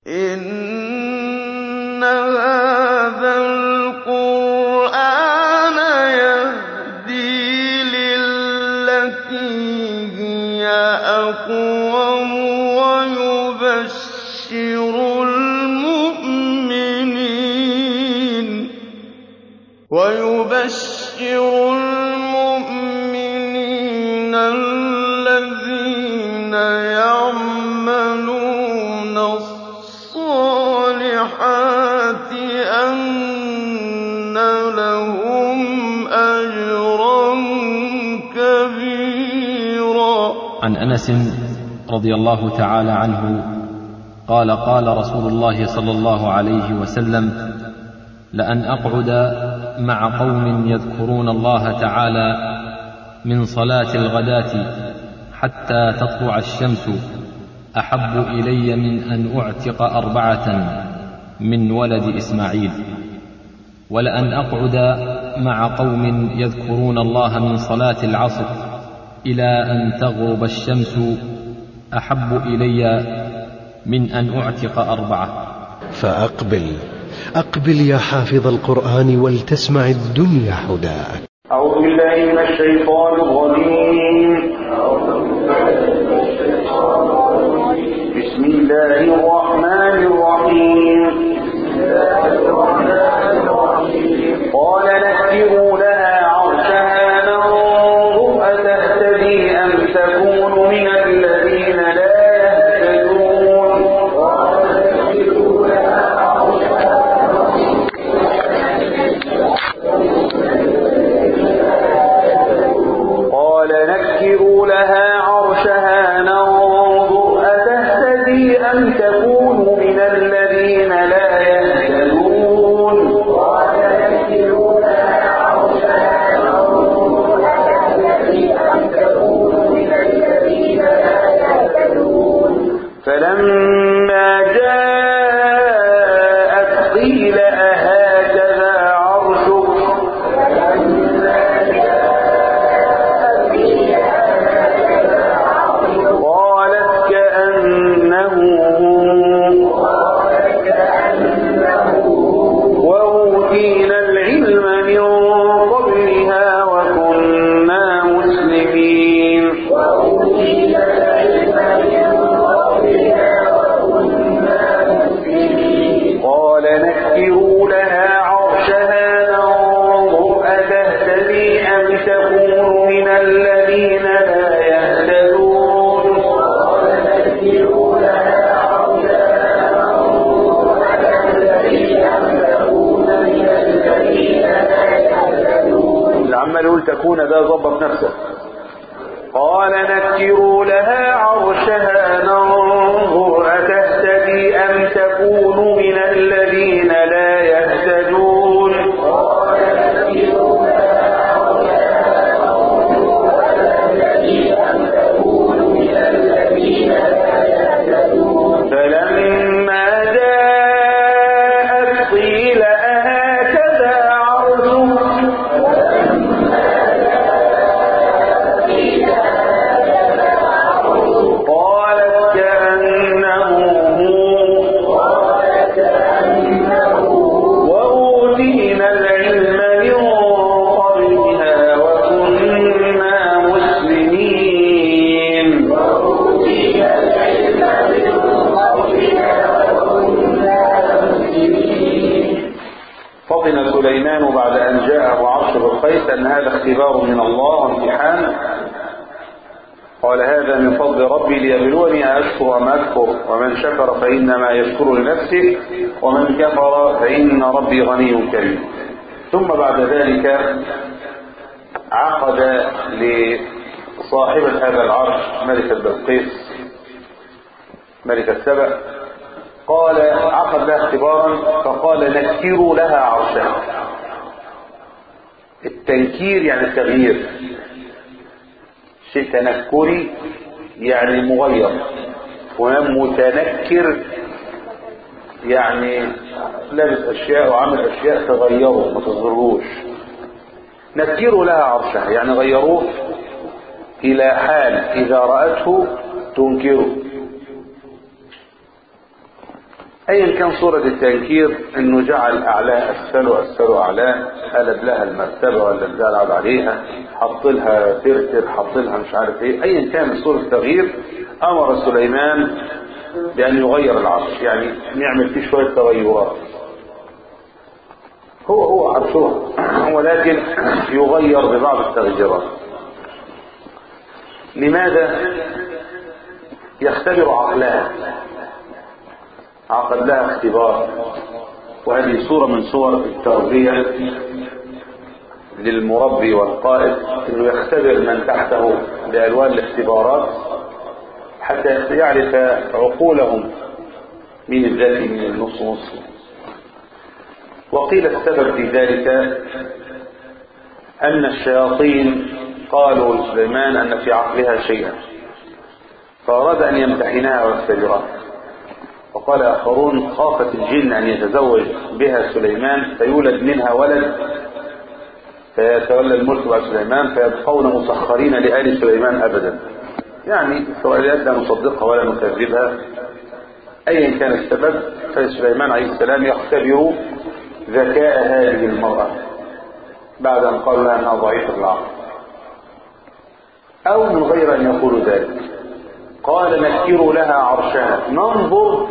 إِنَّ هَٰذَا الْقُرْآنَ يَهْدِي لِلَّتِي هِيَ أَقْوَمُ وَيُبَشِّرُ الْمُؤْمِنِينَ الَّذِينَ يَعْمَلُونَ الصَّالِحَاتِ أَنَّ لَهُمْ أَجْرًا كَبِيرًا عن انس رضي الله تعالى عنه قال قال رسول الله صلى الله عليه وسلم لان اقعد مع قوم يذكرون الله تعالى من صلاه الغداه حتى تطلع الشمس احب الي من ان اعتق اربعه من ولد اسماعيل ولان اقعد مع قوم يذكرون الله من صلاه العصر الى ان تغرب الشمس احب الي من ان اعتق اربعه فأقبل أقبل يا حافظ القرآن ولتسمع الدنيا هداك أعوذ بالله من الشيطان الرجيم بسم الله الرحمن الرحيم قال نكروا لها عرشها ننظر أتهتدي أم تكون من الذين لا يهتدون قال نكروا لها عرشها ننظر أتهتدي أم تكون من الذين لا يهتدون فلما جاءت قيل أهكذا عرشك قالت كأنه وأوتينا العلم من قبلها وكنا مسلمين قال نكروا لها عرشها ننظر أتهتدي أم تكون من الذين لا يهتدون اللي عمال يقول تكون ده ظبط نفسه قال نكروا لها عرشها ننظر أتهتدي أم تكون من الذين لا يهتدون فلما جاءت قيل أهكذا عرشك قالت كأنه هو وأوتينا العلم من قبلها وكنا مسلمين فطن سليمان بعد أن جاءه عرش بالقيس أن هذا اختبار من الله وامتحان قال هذا من فضل ربي ليبلوني أشكر أم أكفر ومن شكر فإنما يشكر لنفسه ومن كفر فإن ربي غني كريم ثم بعد ذلك عقد لصاحبة هذا العرش ملكة بلقيس ملكة سبأ قال عقد لها اختبارا فقال نكروا لها عرشها التنكير يعني التغيير شيء تنكري يعني مغير ومتنكر يعني لابس اشياء وعمل اشياء تغيره ما تظهروش نكروا لها عرشها يعني غيروه الى حال اذا رأته تنكره ايا كان صورة التنكير انه جعل اعلاه اسفل واسفل اعلاه قلب لها المرتبة ولا الدلع عليها حط لها ترتر حط لها مش عارف ايه ايا كان صورة التغيير امر سليمان بان يغير العرش يعني نعمل فيه شوية تغيرات هو هو عرشها ولكن يغير ببعض التغييرات لماذا يختبر عقلها عقد لها اختبار وهذه صورة من صور التربية للمربي والقائد انه يختبر من تحته بألوان الاختبارات حتى يعرف عقولهم من الذاتي من النص نص وقيل السبب في ذلك أن الشياطين قالوا لسليمان أن في عقلها شيئا فأراد أن يمتحنها واختبرها وقال آخرون خافت الجن أن يتزوج بها سليمان فيولد منها ولد فيتولى الملك بعد سليمان فيبقون مسخرين لآل سليمان أبدا يعني إسرائيليات لا نصدقها ولا نكذبها أيا كان السبب فسليمان عليه السلام يختبر ذكاء هذه المرأة بعد أن قالوا لها أنها ضعيفة العقل أو من غير أن يقولوا ذلك قال نكروا لها عرشها ننظر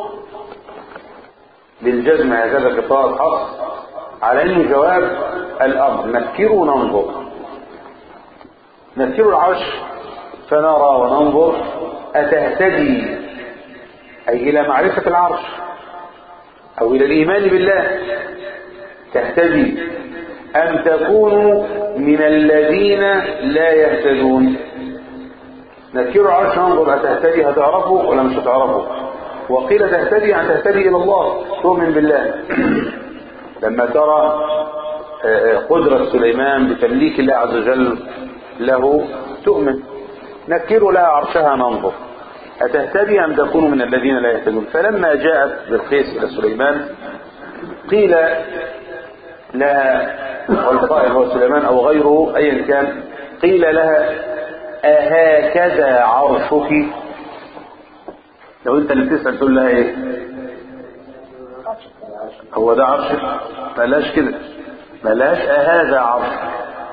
بالجزم هكذا قطاع حص على انه جواب الامر نكروا ننظر نكروا العرش فنرى وننظر اتهتدي اي الى معرفة العرش او الى الايمان بالله تهتدي ام تكون من الذين لا يهتدون نكير عرش ننظر أتهتدي هتعرفه ولا مش هتعرفه وقيل تهتدي أن تهتدي إلى الله تؤمن بالله لما ترى قدرة سليمان بتمليك الله عز وجل له تؤمن نكر لها عرشها ننظر أتهتدي أم تكون من الذين لا يهتدون فلما جاءت بالقيس إلى سليمان قيل لها والقائل هو سليمان أو غيره أيا كان قيل لها أهكذا عرشك لو انت اللي بتسأل تقول لها ايه هو ده عرشك بلاش كده بلاش أهذا عرشك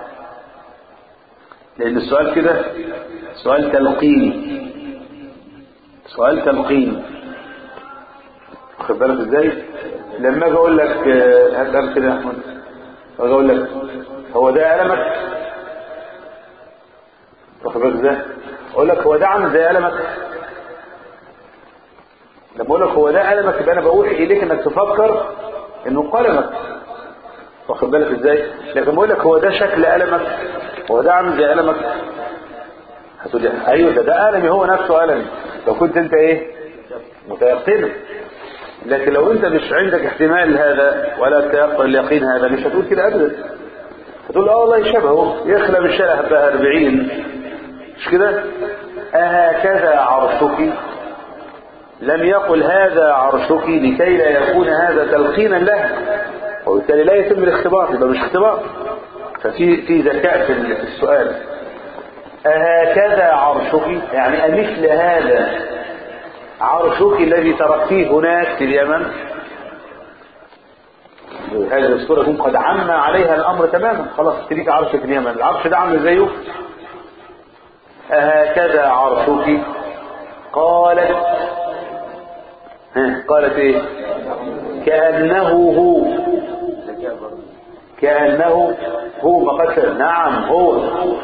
لأن السؤال كده سؤال تلقيني سؤال تلقيني واخد بالك ازاي لما اجي اقول لك هسأل كده يا احمد اجي اقول لك هو ده ألمك واخد بالك ازاي اقول لك هو ده عامل زي قلمك لما اقول لك هو ده قلمك يبقى انا بوحي اليك انك تفكر انه قلمك واخد بالك ازاي لكن بقول لك هو ده شكل قلمك هو ده عامل زي قلمك هتقول لي ايوه ده ده قلمي هو نفسه قلمي لو كنت انت ايه متيقن لكن لو انت مش عندك احتمال هذا ولا تيقن اليقين هذا مش هتقول كده ابدا هتقول اه والله يشبهه يخلى بالشارع بقى 40 مش كده أهكذا عرشك لم يقل هذا عرشك لكي لا يكون هذا تلقينا له وبالتالي لا يتم الاختبار يبقى مش اختبار ففي في ذكاء في السؤال أهكذا عرشك يعني أمثل هذا عرشك الذي تركتيه هناك في اليمن هذه الصورة يكون قد عم عليها الأمر تماما خلاص تريك عرش في اليمن العرش ده عامل زيه أهكذا عرشك قالت ها قالت ايه كأنه هو كأنه هو ما قتل نعم هو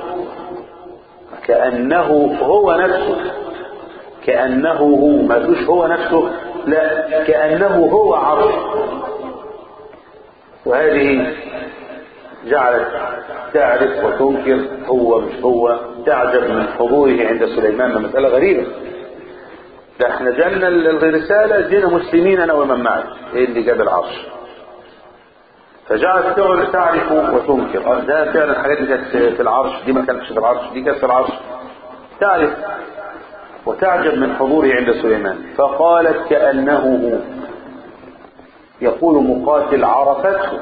كأنه هو نفسه كأنه هو ما تقولش هو نفسه لا كأنه هو عرش وهذه جعلت تعرف وتنكر هو مش هو تعجب من حضوره عند سليمان مسألة غريبة ده احنا جالنا الرسالة جينا مسلمين انا ومن معي ايه اللي جاب العرش فجعلت تعرف وتنكر ده فعلا الحاجات اللي كانت في العرش دي ما كانتش في العرش دي كانت في العرش تعرف وتعجب من حضوره عند سليمان فقالت كأنه هو يقول مقاتل عرفته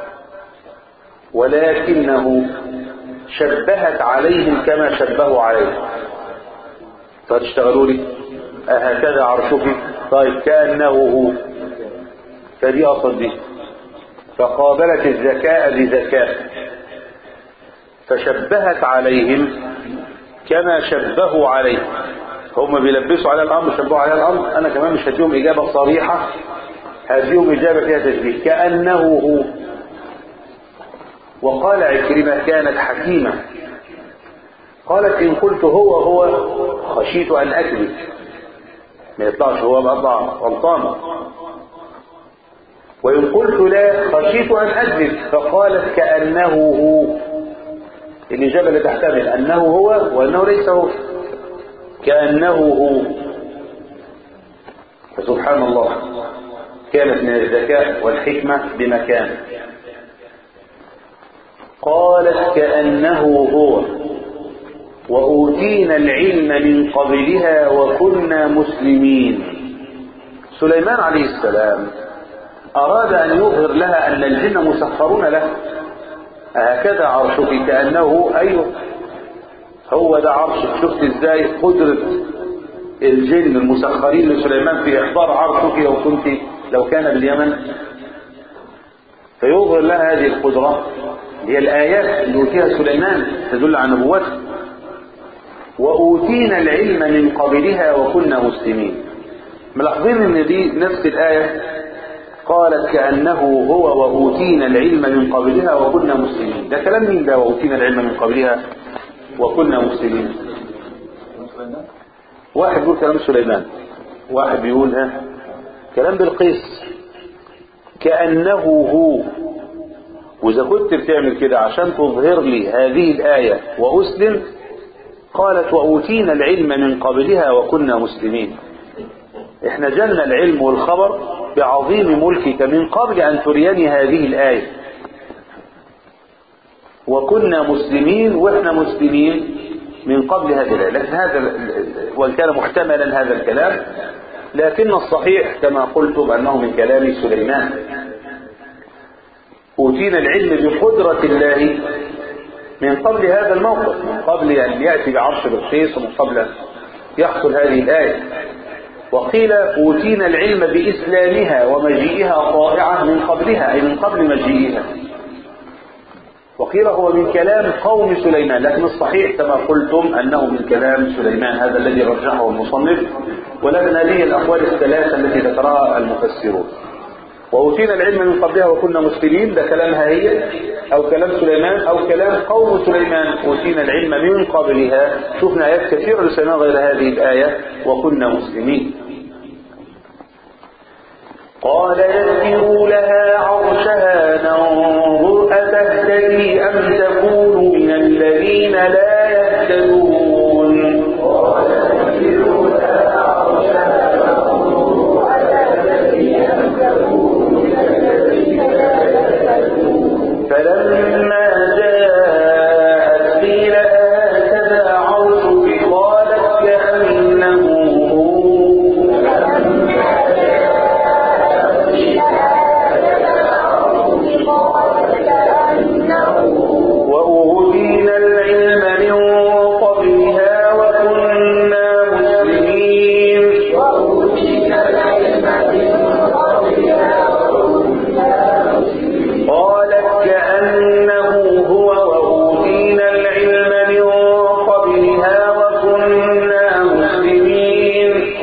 ولكنه شبهت عليهم كما شبهوا عليه فتشتغلوا لي أهكذا عرشك طيب كأنه هو فدي أصل دي فقابلت الذكاء بذكاء فشبهت عليهم كما شبهوا عليه هم بيلبسوا على الأمر شبهوا على الأمر أنا كمان مش هديهم إجابة صريحة هديهم إجابة فيها تشبيه كأنه هو وقال عكرمة كانت حكيمة قالت إن قلت هو هو خشيت أن أكذب ما يطلعش هو بأطلع غلطان وإن قلت لا خشيت أن أكذب فقالت كأنه هو الإجابة اللي تحتمل أنه هو وأنه ليس هو كأنه هو فسبحان الله كانت من الذكاء والحكمة بمكان قالت كأنه هو وأوتينا العلم من قبلها وكنا مسلمين سليمان عليه السلام أراد أن يظهر لها أن الجن مسخرون له هكذا عرشك كأنه أيوه هو ده عرشك شفت ازاي قدرة الجن المسخرين لسليمان في إحضار عرشك لو كنت لو كان باليمن فيظهر لها هذه القدرة هي الآيات اللي أوتيها سليمان تدل على نبوته وأوتينا العلم من قبلها وكنا مسلمين ملاحظين ان دي نفس الآية قالت كأنه هو وأوتينا العلم من قبلها وكنا مسلمين ده كلام مين ده وأوتينا العلم من قبلها وكنا مسلمين واحد بيقول كلام سليمان واحد بيقول ها كلام بالقيس كأنه هو وإذا كنت بتعمل كده عشان تظهر لي هذه الآية وأسلم قالت وأوتينا العلم من قبلها وكنا مسلمين احنا جلنا العلم والخبر بعظيم ملكك من قبل أن تريني هذه الآية وكنا مسلمين واحنا مسلمين من قبل هذه الآية لكن هذا وإن كان محتملا هذا الكلام لكن الصحيح كما قلت بأنه من كلام سليمان أوتينا العلم بقدرة الله من قبل هذا الموقف من قبل أن يأتي بعرش بالقيس ومن قبل أن يحصل هذه الآية وقيل أوتينا العلم بإسلامها ومجيئها طائعة من قبلها أي من قبل مجيئها وقيل هو من كلام قوم سليمان لكن الصحيح كما قلتم أنه من كلام سليمان هذا الذي رجحه المصنف ولكن هذه الأقوال الثلاثة التي ذكرها المفسرون وأوتينا العلم من قبلها وكنا مسلمين ده كلامها هي أو كلام سليمان أو كلام قوم سليمان أوتينا العلم من قبلها شفنا آيات كثيرة لسليمان غير هذه الآية وكنا مسلمين قال يسروا لها عرشها ننظر أتهتدي أم تكون من الذين لا يهتدون فلما جاءت قيل هكذا عرشك قالت كأنه هو وأوتينا العلم من قبلها وكنا مسلمين قالت كأنه هو وأوتينا العلم من قبلها وكنا مسلمين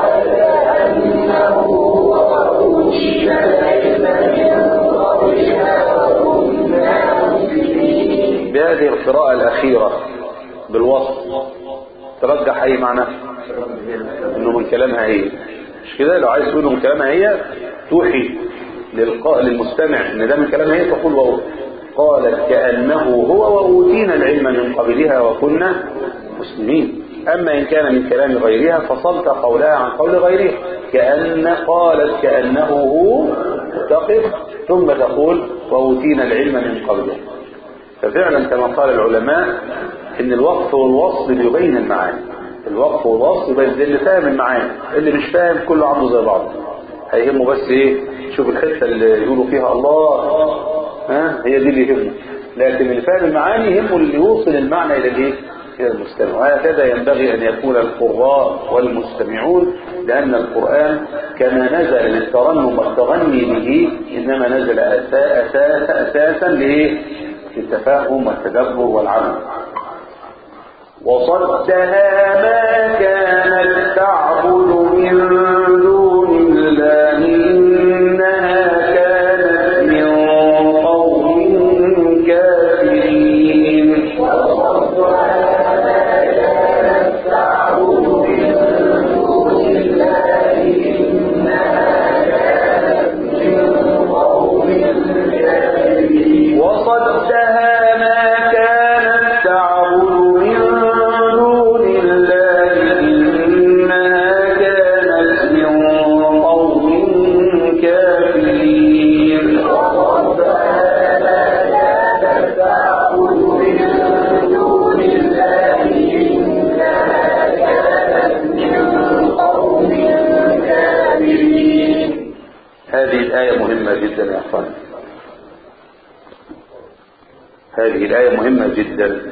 بهذه القراءة الأخيرة بالوصف ترجح أي معنى إنه من كلامها هي مش كده لو عايز تقول إنه من كلامها هي توحي للقاء للمستمع إن ده من كلامها هي تقول وهو قالت كأنه هو وأوتينا العلم من قبلها وكنا مسلمين أما إن كان من كلام غيرها فصلت قولها عن قول غيرها كأن قالت كأنه هو تقف ثم تقول وأوتينا العلم من قبلها ففعلا كما قال العلماء ان الوقف والوصل بيبين المعاني الوقف والوصل يبين اللي فاهم المعاني اللي مش فاهم كله عنده زي بعض هيهمه بس ايه شوف الحته اللي يقولوا فيها الله ها هي دي اللي يهمه لكن اللي فاهم المعاني يهمه اللي يوصل المعنى الى الايه الى المستمع وهكذا ينبغي ان يكون القراء والمستمعون لان القران كما نزل للترنم والتغني به إنما نزل أسا- أساس أساسا لإيه؟ للتفاهم والتدبر والعمل وصدها ما كانت تعبد من دون الله إنها كانت من قوم كافرين وصدها ما كانت تعبد من دون الله إنها كانت من قوم كافرين هذه الآية مهمة جدا يا أخوان هذه الآية مهمة جدا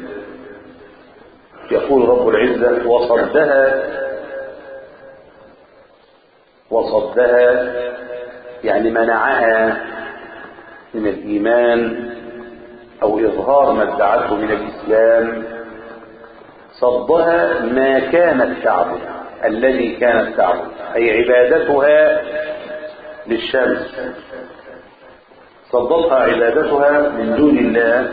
يقول رب العزة وصدها وصدها يعني منعها من الإيمان أو إظهار ما ادعته من الإسلام صدها ما كانت تعبد الذي كانت تعبد أي عبادتها للشمس صدتها عبادتها من دون الله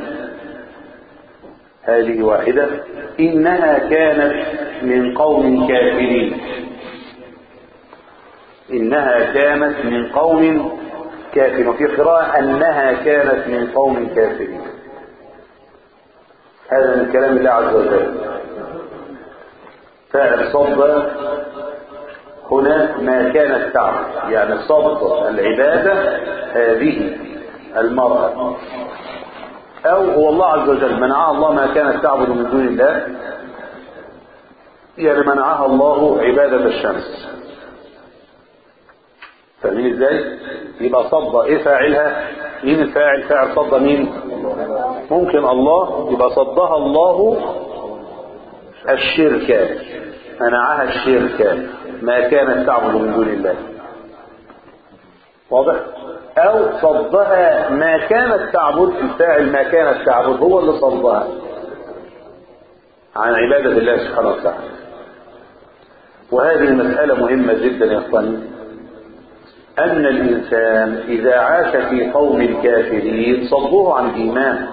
هذه واحدة إنها كانت من قوم كافرين إنها كانت من قوم كافرين وفي قراءة أنها كانت من قوم كافرين هذا من كلام الله عز وجل فاعل صد هنا ما كانت تعبد يعني صد العبادة هذه المرأة أو هو الله عز وجل منعها الله ما كانت تعبد من دون الله يعني منعها الله عبادة الشمس فاهمين ازاي؟ يبقى صد ايه فاعلها؟ مين الفاعل؟ فاعل صد مين؟ ممكن الله يبقى صدها الله الشرك منعها الشرك ما كانت تعبد من دون الله واضح؟ أو صدها ما كانت تعبد الفاعل ما كانت تعبد هو اللي صدها عن عبادة الله سبحانه وتعالى وهذه المسألة مهمة جدا يا اخواني أن الإنسان إذا عاش في قوم كافرين صدوه عن الإيمان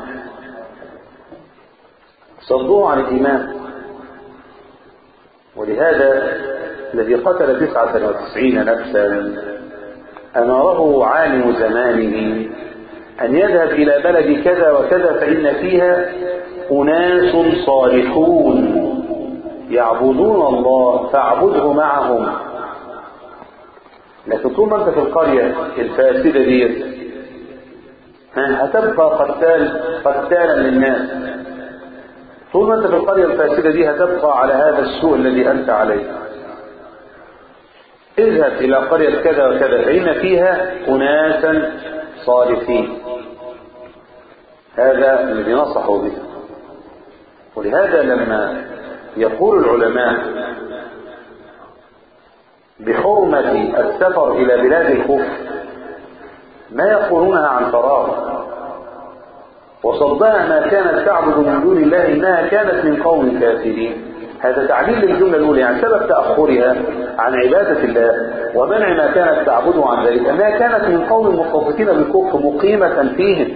صدوه عن الإيمان ولهذا الذي قتل تسعة وتسعين نفسا أمره عالم زمانه أن يذهب إلى بلد كذا وكذا فإن فيها أناس صالحون يعبدون الله فاعبده معهم لكن طول ما أنت في القرية الفاسدة دي هتبقى قتال قتالا للناس طول ما أنت في القرية الفاسدة دي هتبقى على هذا السوء الذي أنت عليه اذهب إلى قرية كذا وكذا فإن فيها أناسا صالحين هذا الذي نصحوا به ولهذا لما يقول العلماء بحرمة السفر إلى بلاد الكفر ما يقولونها عن فراغ وصدها ما كانت تعبد من دون الله إنها كانت من قوم كافرين هذا تعليل للجملة الأولى يعني سبب تأخرها عن عبادة الله ومنع ما كانت تعبده عن ذلك أنها كانت من قوم متصفين بالكفر مقيمة فيهم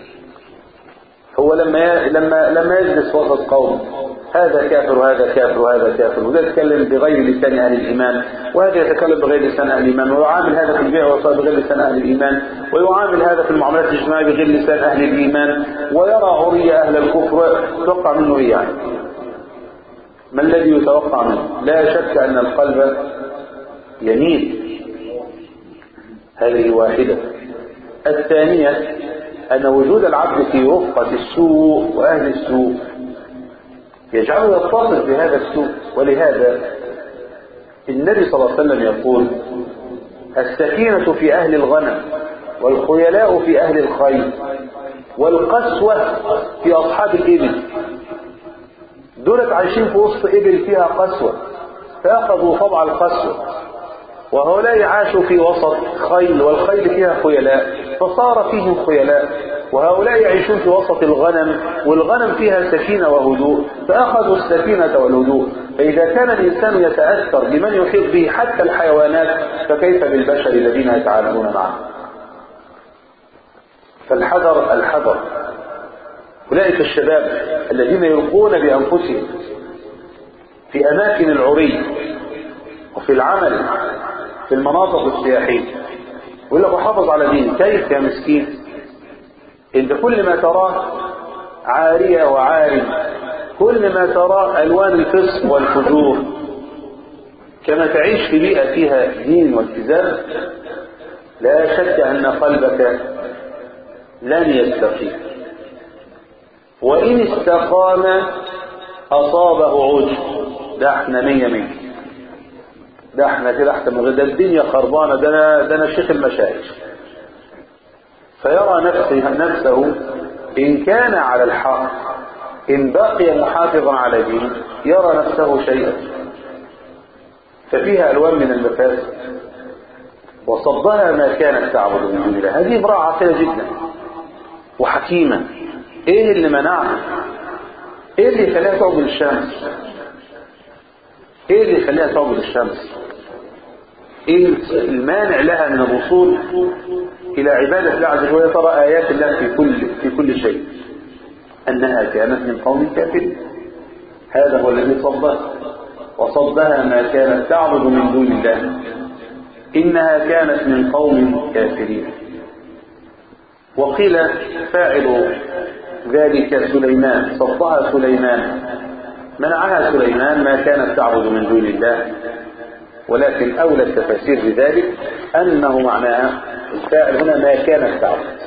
هو لما لما لما يجلس وسط قوم هذا كافر وهذا كافر وهذا كافر وده يتكلم بغير لسان اهل الايمان وهذا يتكلم بغير لسان اهل الايمان ويعامل هذا في البيع والصلاه بغير لسان اهل الايمان ويعامل هذا في المعاملات الاجتماعيه بغير لسان اهل الايمان ويرى عري اهل الكفر توقع منه ايه يعني؟ ما الذي يتوقع منه؟ لا شك ان القلب يميل هذه واحده الثانيه أن وجود العبد في رفقة السوء وأهل السوء يجعله يتصل بهذا السوء ولهذا النبي صلى الله عليه وسلم يقول السكينة في أهل الغنم والخيلاء في أهل الخيل والقسوة في أصحاب الإبل دولت عايشين في وسط إبل فيها قسوة فأخذوا طبع القسوة وهؤلاء عاشوا في وسط خيل والخيل فيها خيلاء فصار فيهم خيلاء وهؤلاء يعيشون في وسط الغنم والغنم فيها سكينة وهدوء فأخذوا السكينة والهدوء فإذا كان الإنسان يتأثر بمن يحيط به حتى الحيوانات فكيف بالبشر الذين يتعاملون معه فالحذر الحذر أولئك الشباب الذين يلقون بأنفسهم في أماكن العري وفي العمل في المناطق السياحية يقول لك وحافظ على ديني كيف يا مسكين انت كل ما تراه عارية وعارم كل ما تراه ألوان الفسق والفجور كما تعيش في بيئة فيها دين والتزام لا شك أن قلبك لن يستقيم وإن استقام أصابه عجب ده احنا مية مية ده احنا كده احسن من غير ده الدنيا خربانة ده انا ده انا شيخ المشايخ فيرى نفسه نفسه إن كان على الحق إن بقي محافظا على دين يرى نفسه شيئا ففيها ألوان من المفاسد وصدها ما كانت تعبد من دون الله هذه امرأة عاقلة جدا وحكيمة ايه اللي منعها ايه اللي يخليها تعبد الشمس ايه اللي يخليها تعبد الشمس ايه المانع لها من الوصول الى عبادة الله عز وجل ترى ايات الله في كل في كل شيء انها كانت من قوم كافر هذا هو الذي صدها وصدها ما كانت تعبد من دون الله انها كانت من قوم كافرين وقيل فاعل ذلك سليمان صدها سليمان منعها سليمان ما كانت تعبد من دون الله ولكن أولى التفاسير بذلك أنه معناها الفاعل هنا ما كانت تعبد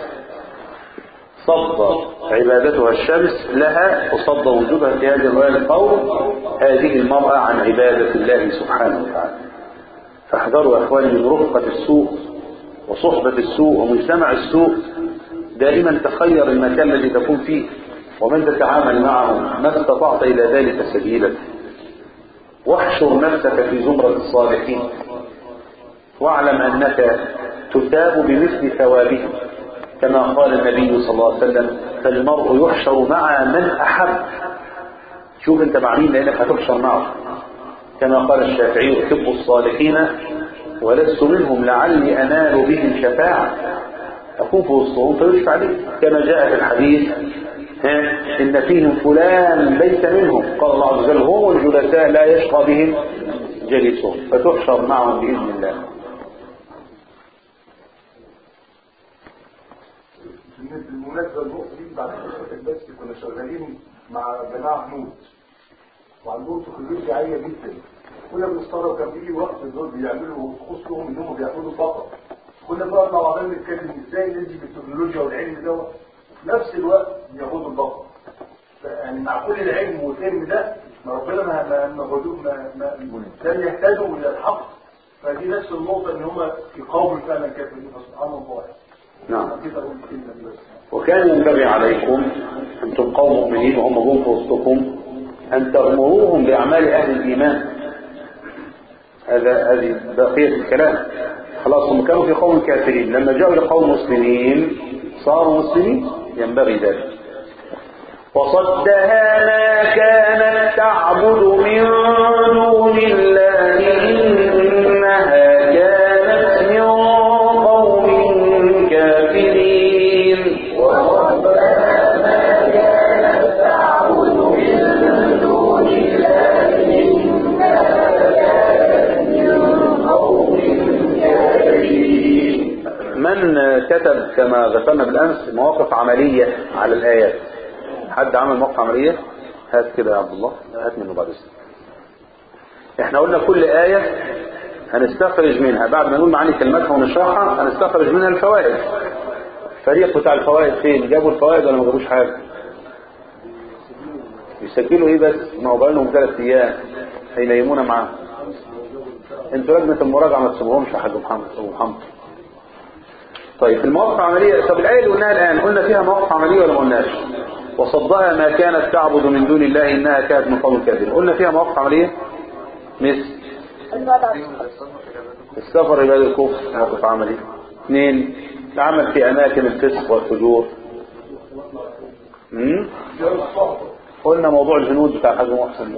صد عبادتها الشمس لها وصد وجودها في هذه الرواية القول هذه المرأة عن عبادة الله سبحانه وتعالى فاحذروا يا اخواني من رفقة السوء وصحبة السوء ومجتمع السوء دائما تخير المكان الذي تكون فيه ومن تتعامل معه ما استطعت إلى ذلك سبيلا واحشر نفسك في زمرة الصالحين واعلم أنك تثاب بمثل ثوابهم كما قال النبي صلى الله عليه وسلم فالمرء يحشر مع من أحب شوف انت مع مين لأنك هتحشر معه كما قال الشافعي أحب الصالحين ولست منهم لعلي أنال بهم شفاعة أكون في وسطهم فيشفع لي كما جاء في الحديث إن فيهم فلان ليس منهم قال الله عز وجل هم الجلساء لا يشقى بهم جلسهم فتحشر معهم بإذن الله بالمناسبة النقطة دي بعد قصة البث كنا شغالين مع جماعة هنود وعندهم تكنولوجيا عالية جدا كنا بنستغرب كان بيجي وقت دول بيعملوا طقوس لهم انهم بيعملوا بقر كنا بقى مع بعضنا نتكلم ازاي نجي بالتكنولوجيا والعلم دوت في نفس الوقت بياخدوا البقر يعني مع كل العلم والفهم ده ما ربنا ما ما ما ما ما لم يحتاجوا الى الحق فدي نفس النقطة ان هم في قوم فعلا كافرين فسبحان الله نعم كده اقول الكلمة دي بس وكان ينبغي عليكم أنتم قوم مؤمنين وهم جم في وسطكم أن تأمروهم بأعمال أهل الإيمان هذا هذه بقية الكلام خلاص هم كانوا في قوم كافرين لما جاءوا لقوم مسلمين صاروا مسلمين ينبغي ذلك وصدها ما كانت تعبد من دون الله إنها كانت من قوم كافرين من كتب كما ذكرنا بالأمس مواقف عملية على الآيات حد عمل موقف عملية هات كده يا عبد الله هات منه بعد اسمه احنا قلنا كل آية هنستخرج منها بعد ما نقول معاني كلماتها ونشرحها هنستخرج منها الفوائد الفريق بتاع الفوائد فين جابوا الفوائد ولا ما جابوش حاجة يسجلوا ايه بس ما هو بقالهم ثلاث ايام هينيمونا معاهم انتوا لجنة المراجعة ما تسيبوهمش يا حاج محمد ابو محمد طيب في المواقف العملية طب الآية اللي قلناها الآن قلنا فيها مواقف عملية ولا ما قلناش وصدها ما كانت تعبد من دون الله إنها كانت من قوم كافرين قلنا فيها مواقف عملية مثل السفر إلى الكفر موقف عملي اثنين العمل في أماكن الفسق والفجور مم؟ قلنا موضوع الهنود بتاع حاج محسن ده.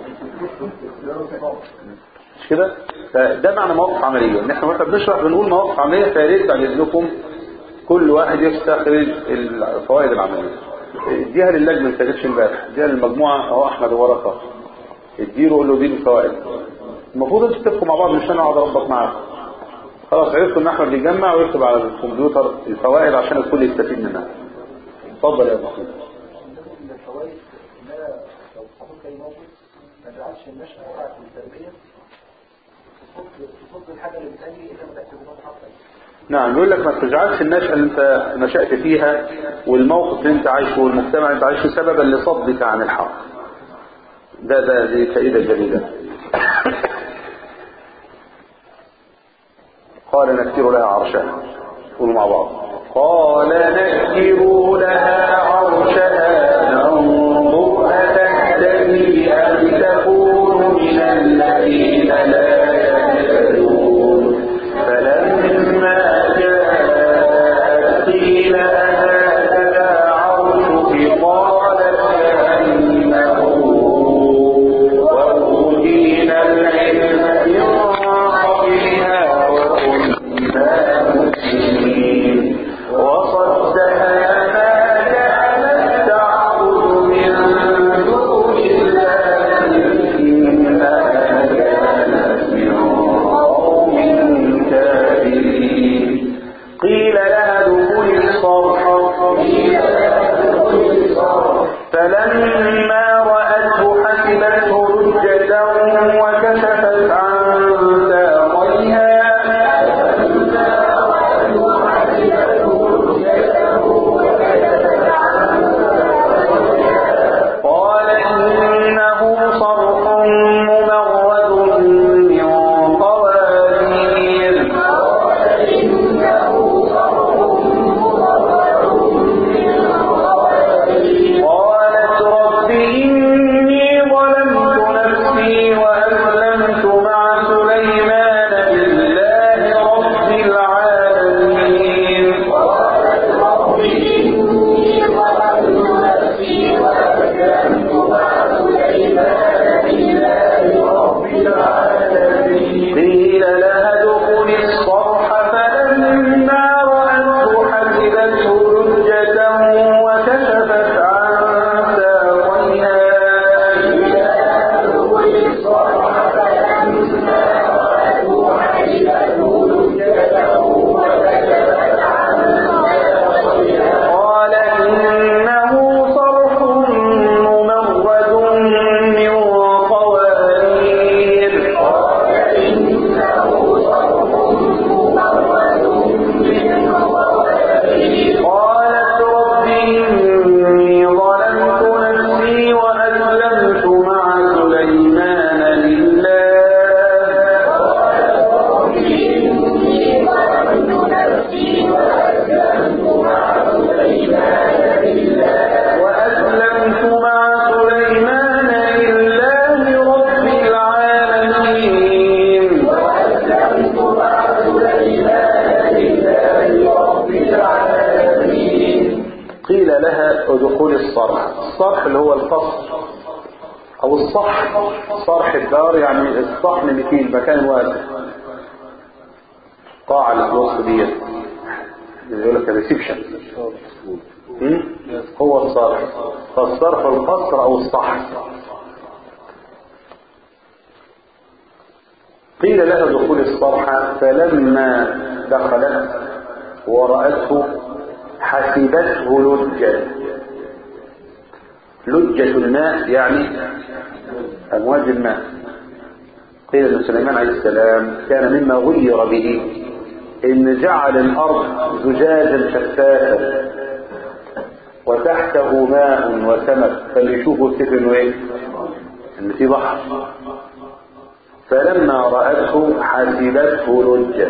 مش كده فده معنى مواقف عمليه ان احنا واحنا بنشرح بنقول مواقف عمليه فيا ريت بعد اذنكم كل واحد يستخرج الفوائد العمليه اديها للجنه ما كانتش امبارح اديها للمجموعه اهو احمد ورقه اديله قول له دي الفوائد المفروض انتوا تتفقوا مع بعض مش انا اقعد اربط معاكم خلاص عرفتوا ان احمد بيجمع ويكتب على الكمبيوتر الفوائد عشان الكل يستفيد منها اتفضل يا ابو حميد من الفوائد ان انا لو حصلت اي موقف ما تزعلش النشأة بتاعت التربية تصد تصد الحاجة اللي بتأجي الا ما تعتبرها حصل نعم بيقول لك ما تجعلش النشأة اللي انت نشأت فيها والموقف اللي انت عايشه والمجتمع اللي انت عايشه سببا لصدك عن الحق ده ده دي فائدة جديدة قال نكر لها عرشها قولوا مع بعض قال نكروا لها عرشها ننظر أتهتدي أم تكون من الذين لا يهتدون فلما جاءت قيل أهكذا عرشك قالت كأنه وأوتينا العلم من قبلها وكنا مسلمين وصدها ما كانت تعبد من دون الله إنها كانت من قوم كافرين قيل لها ادخل الصرح فلما رأته حسبته لجة وكشفت عن ساقيها قال إنه صرح ممرد من قوارير قالت رب إني ظلمت نفسي وأسلمت مع سليمان لله رب العالمين قيل لها ادخل الصرح فلما رأته حسبته لجة وكشفت عن ساقيها قال إنه صرح ممرد من قوارير قالت رب إني ظلمت نفسي وأسلمت مع سليمان لله وأسلمت مع سليمان لله رب العالمين قيل لها ادخل الصرح الصرح اللي هو القصر او الصح صرح الدار يعني الصحن اللي فيه المكان واسع قاعة اللي في الوسط ديت اللي يقول لك الريسبشن هو الصرح فالصرح القصر او الصحن قيل لها دخول الصرح فلما دخلت ورأته حسبته لجة لجة الماء يعني أمواج الماء قيل أن سليمان عليه السلام كان مما غير به إن جعل الأرض زجاجا شفافا وتحته ماء وسمك فاللي يشوفه يفتكر انه ايه؟ ان في بحر فلما رأته حسبته لجة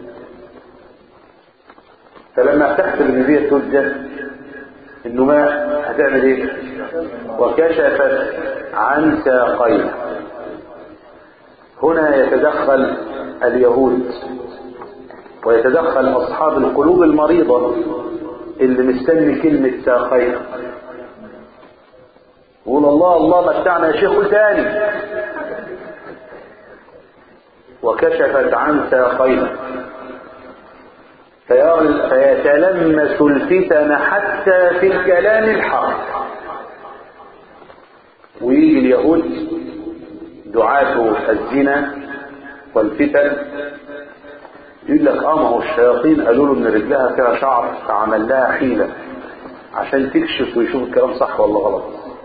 فلما تحسب ان دي لجة انه ماء هتعمل ايه؟ وكشفت عن ساقيه هنا يتدخل اليهود ويتدخل أصحاب القلوب المريضة اللي مستني كلمة ساقين يقول الله الله متعنا يا شيخ قول تاني وكشفت عن ساقين فير- فيتلمس الفتن حتى في الكلام الحق ويجي اليهود دعاة الزنا والفتن يقول لك اه ما هو الشياطين قالوا له ان رجلها فيها شعر فعمل لها حيله عشان تكشف ويشوف الكلام صح ولا غلط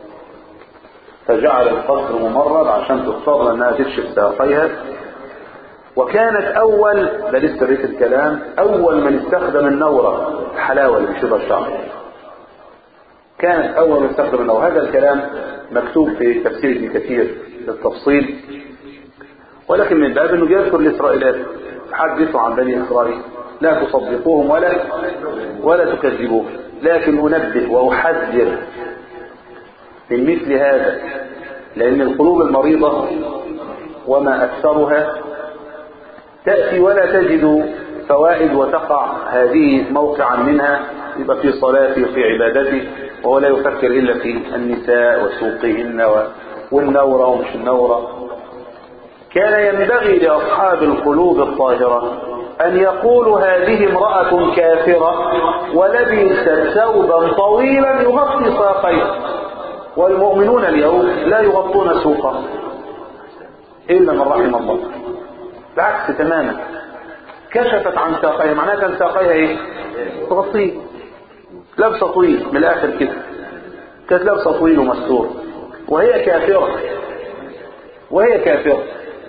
فجعل القصر ممرض عشان تضطر انها تكشف ساقيها وكانت اول ده لسه بيت الكلام اول من استخدم النورة الحلاوة اللي بيشوفها الشعر كانت اول من استخدم النورة هذا الكلام مكتوب في تفسير ابن كثير بالتفصيل ولكن من باب انه يذكر الاسرائيلات حدثوا عن بني اسرائيل لا تصدقوهم ولا ولا تكذبوهم لكن انبه واحذر من مثل هذا لان القلوب المريضه وما اكثرها تاتي ولا تجد فوائد وتقع هذه موقعا منها يبقى في صلاته وفي عبادته وهو لا يفكر الا في النساء وسوقهن و- والنوره ومش النوره كان ينبغي لأصحاب القلوب الطاهرة أن يقولوا هذه امرأة كافرة ولبست ثوبا طويلا يغطي ساقيه والمؤمنون اليوم لا يغطون سوقه إلا من رحم الله بالعكس تماما كشفت عن ساقيها معناها كان ساقيها ايه تغطيه لابسه طويل من الاخر كده كانت لابسه طويل ومستور وهي كافره وهي كافره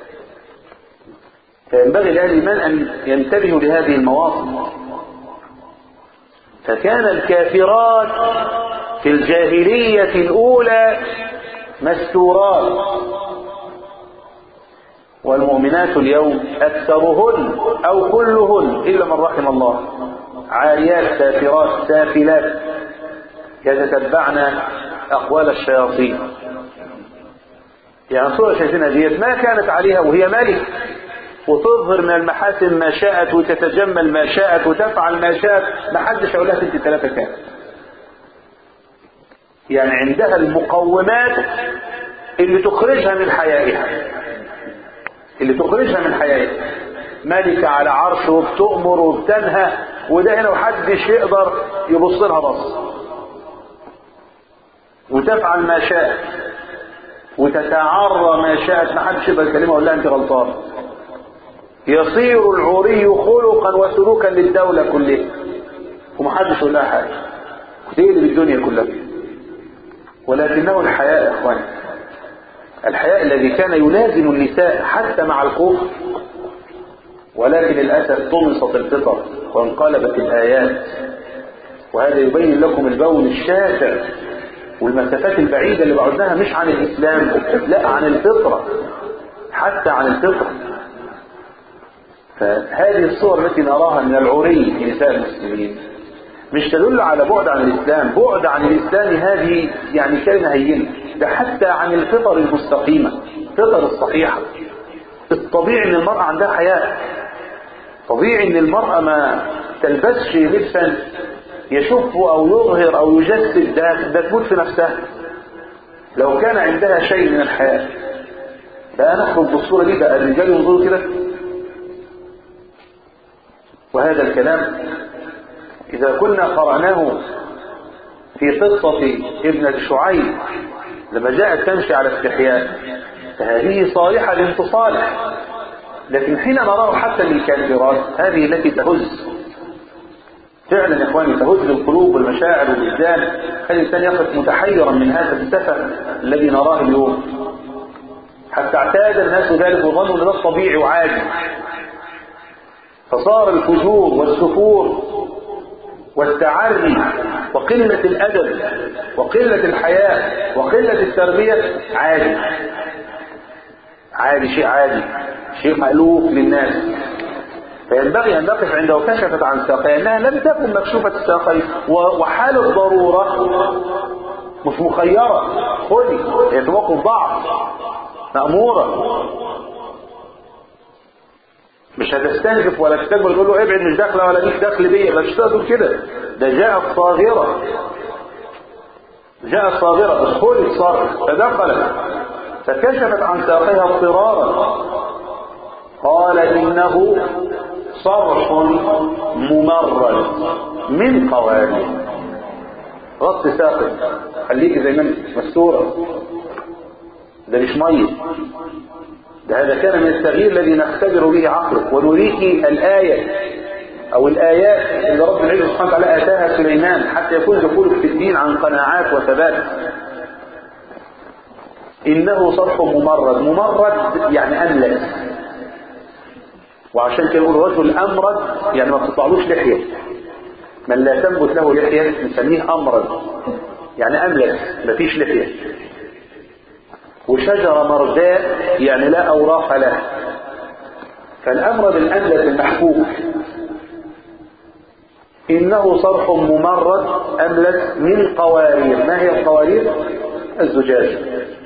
فينبغي للإيمان أن ينتبهوا لهذه المواطن فكان الكافرات في الجاهلية الأولى مستورات والمؤمنات اليوم أكثرهن أو كلهن إلا من رحم الله عاريات سافرات سافلات يتتبعن أقوال الشياطين يعني صورة شايفينها ديت ما كانت عليها وهي ملك وتظهر من المحاسن ما شاءت وتتجمل ما شاءت وتفعل ما شاءت ما حدش يقول لها انت ثلاثة كام يعني عندها المقومات اللي تخرجها من حيائها اللي تخرجها من حيائها ملكة على عرشه وبتؤمر وبتنهى وده هنا محدش يقدر يبص لها بص وتفعل ما شاءت وتتعرى ما شاءت ما حدش يقدر يكلمها ويقول لها انت غلطان يصير العوري خلقا وسلوكا للدولة كلها ومحدش يقول لها حاجة تقلب الدنيا كلها ولكنه الحياء يا اخوان الحياء الذي كان يلازم النساء حتى مع الكفر ولكن للأسف طمست الفطر وانقلبت الآيات وهذا يبين لكم البون الشاسع والمسافات البعيدة اللي بعدناها مش عن الإسلام لا عن الفطرة حتى عن الفطرة فهذه الصور التي نراها من العري في نساء المسلمين مش تدل على بعد عن الإسلام بعد عن الإسلام هذه يعني كلمة هينة ده حتى عن الفطر المستقيمة الفطر الصحيحة الطبيعي ان المرأة عندها حياة طبيعي ان المرأة ما تلبسش لبسا يشف او يظهر او يجسد ده ده تموت في نفسها لو كان عندها شيء من الحياة بقى نخرج بالصورة دي بقى الرجال ينظروا كده وهذا الكلام إذا كنا قرأناه في قصة ابنة شعيب لما جاءت تمشي على استحياء فهذه صالحة لانتصالح لكن حين نراه حتى للكافرات هذه التي تهز فعلا يا اخواني تهز القلوب والمشاعر والوجدان خلي الانسان يقف متحيرا من هذا السفه الذي نراه اليوم حتى اعتاد الناس ذلك وظنوا ان ده الطبيعي وعادي فصار الفجور والسفور والتعري وقلة الأدب وقلة الحياة وقلة التربية عادي عادي شيء عادي شيء مألوف للناس فينبغي أن نقف عند كشفت عن ساقيها أنها لم تكن مكشوفة الساقين وحال الضرورة مش مخيرة خذي هي في موقف ضعف مأمورة مش هتستنكف ولا تستكبر تقول له ابعد مش داخله ولا ليك دخل بيا مش تقدر كده ده جاءت صاغره جاءت صاغره ادخلي الصرح فدخلت فكشفت عن ساقها اضطرارا قال انه صرح ممرد من قوارير غط ساقك خليك زي ما انت مستوره ده مش ميه ده هذا كان من التغيير الذي نختبر به عقلك ونريك الآية أو الآيات اللي رب العزة سبحانه وتعالى آتاها سليمان حتى يكون دخولك في الدين عن قناعات وثبات إنه صرح ممرد ممرد يعني أملس وعشان كده يقول رجل أمرد يعني ما بتطلعلوش لحية من لا تنبت له لحية نسميه أمرد يعني أملس مفيش لحية وشجرة مرداء يعني لا أوراق له فالأمرد الأملس المحبوب إنه صرح ممرد أملس من قوارير ما هي القوارير الزجاج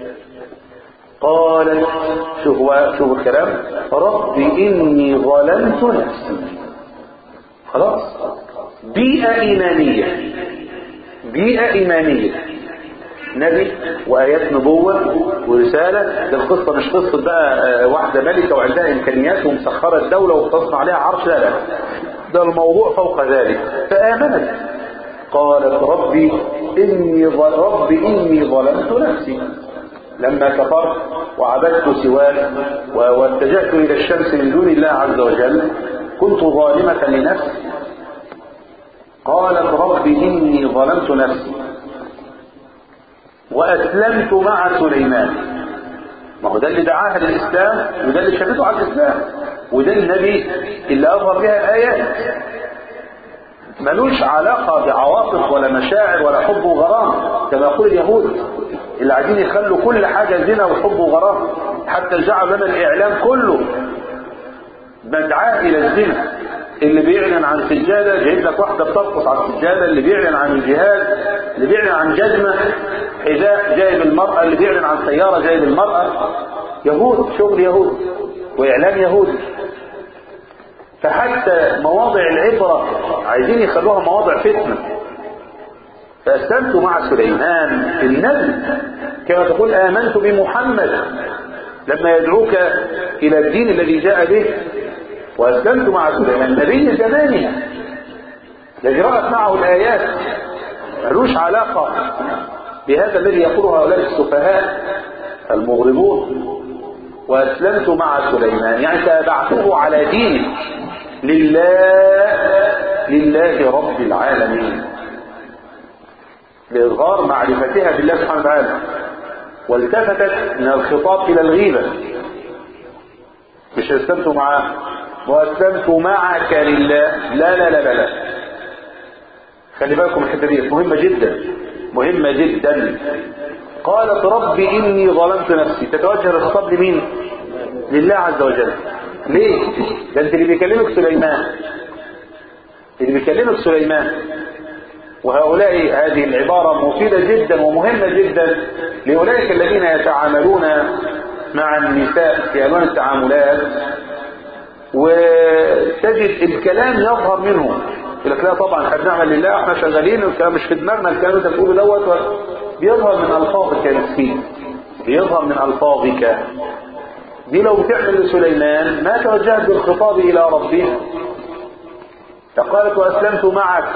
قالت شوف شوف الكلام رب إني ظلمت نفسي خلاص بيئة إيمانية بيئة إيمانية نبي وآيات نبوة ورسالة ده القصة مش قصة بقى واحدة ملكة وعندها إمكانيات ومسخرة الدولة وبتصنع عليها عرش لا لا ده الموضوع فوق ذلك فآمنت قالت ربي إني ظل ربي إني ظلمت نفسي لما كفرت وعبدت سواك واتجهت إلى الشمس من دون الله عز وجل كنت ظالمة لنفسي قالت ربي إني ظلمت نفسي وأسلمت مع سليمان ما هو ده اللي دعاها للإسلام وده اللي شافته على الإسلام وده النبي اللي أظهر بها الآيات ملوش علاقة بعواطف ولا مشاعر ولا حب وغرام كما يقول اليهود اللي عايزين يخلوا كل حاجة زنا وحب وغرام حتى جعل لنا الإعلام كله مدعاة إلى الزنا اللي بيعلن عن سجادة جايب لك واحدة بترقص على السجادة اللي بيعلن عن الجهاد اللي بيعلن عن جزمة حذاء جايب المرأة اللي بيعلن عن سيارة جايب المرأة يهود شغل يهود وإعلام يهودي فحتى مواضع العبرة عايزين يخلوها مواضع فتنة فأسلمت مع سليمان النبي كما تقول آمنت بمحمد لما يدعوك إلى الدين الذي جاء به وأسلمت مع سليمان نبي زمانه الذي رأت معه الآيات ملوش علاقة بهذا الذي يقوله هؤلاء السفهاء المغربون وأسلمت مع سليمان يعني تابعته على دينه لله لله رب العالمين لإظهار معرفتها بالله سبحانه وتعالى والتفتت من الخطاب إلى الغيبة مش أسلمت معه وأسلمت معك لله لا لا لا لا, لا. خلي بالكم الحته دي مهمة جدا مهمة جدا قالت رب إني ظلمت نفسي تتوجه الخطاب لمين لله عز وجل ليه ده انت اللي بيكلمك سليمان اللي بيكلمك سليمان وهؤلاء هذه العبارة مفيدة جدا ومهمة جدا لأولئك الذين يتعاملون مع النساء في ألوان التعاملات وتجد الكلام يظهر منهم يقول لك لا طبعا احنا بنعمل لله احنا شغالين الكلام مش في دماغنا الكلام اللي انت بتقوله دوت بيظهر من الفاظك يا مسكين بيظهر من الفاظك دي لو بتعمل لسليمان ما توجهت بالخطاب الى ربها فقالت واسلمت معك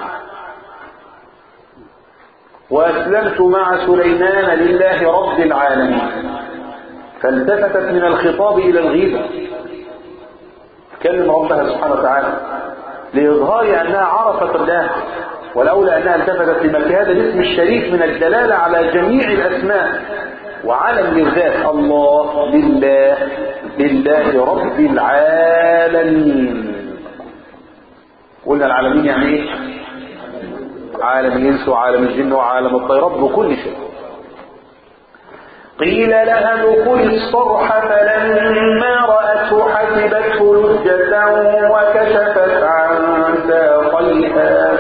واسلمت مع سليمان لله رب العالمين فالتفتت من الخطاب الى الغيبه تكلم ربها سبحانه وتعالى لإظهار أنها عرفت الله ولولا أنها التفتت لملك هذا الاسم الشريف من الدلالة على جميع الأسماء وعلم للذات الله لله لله رب العالمين قلنا العالمين يعني ايه عالم الانس وعالم الجن وعالم الطير رب كل شيء قيل لها ادخل الصرح فلما رأته حسبته لجة وكشفت عن ساقيها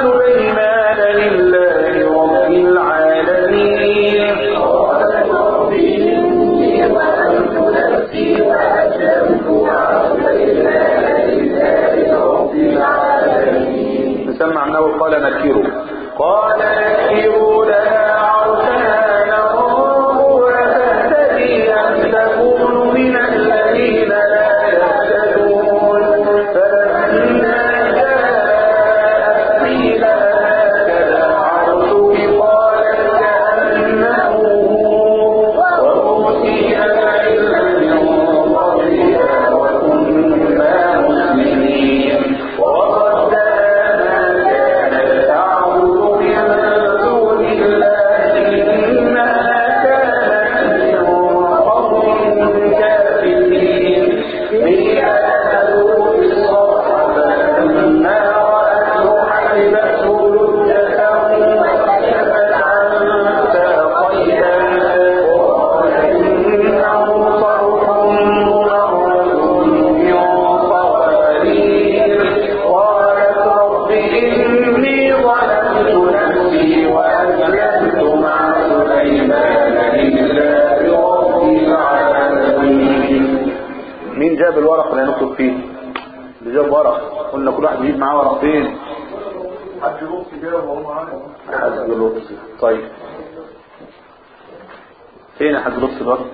سليمان لله رب العالمين نسمع انه قال نكروا قال نكروا لها عرشها ننظر أتهتدي أم تكون من الذين لا يهتدون فلما جاءت قيل هكذا عرشك قالت كأنه وأوتينا العلم من قبلها وكنا مسلمين وقدرنا ما كانت تعبد من دون الله إنها كانت من قوم كافرين هي أهلوا بالصرح فلما رأته حسبته لجة وكشفت عن ساقيها وقال إنه صرح ممرد من قوارير قالت رب إني ظلمت نفسي وأسلمت مع سليمان لله رب العالمين مين جاب الورق اللي هنكتب فيه؟ اللي جاب ورق قلنا كل واحد يجيب معاه ورقتين حد يبص كده وهو معانا حد لطفي طيب فين يا حد لطفي الورق؟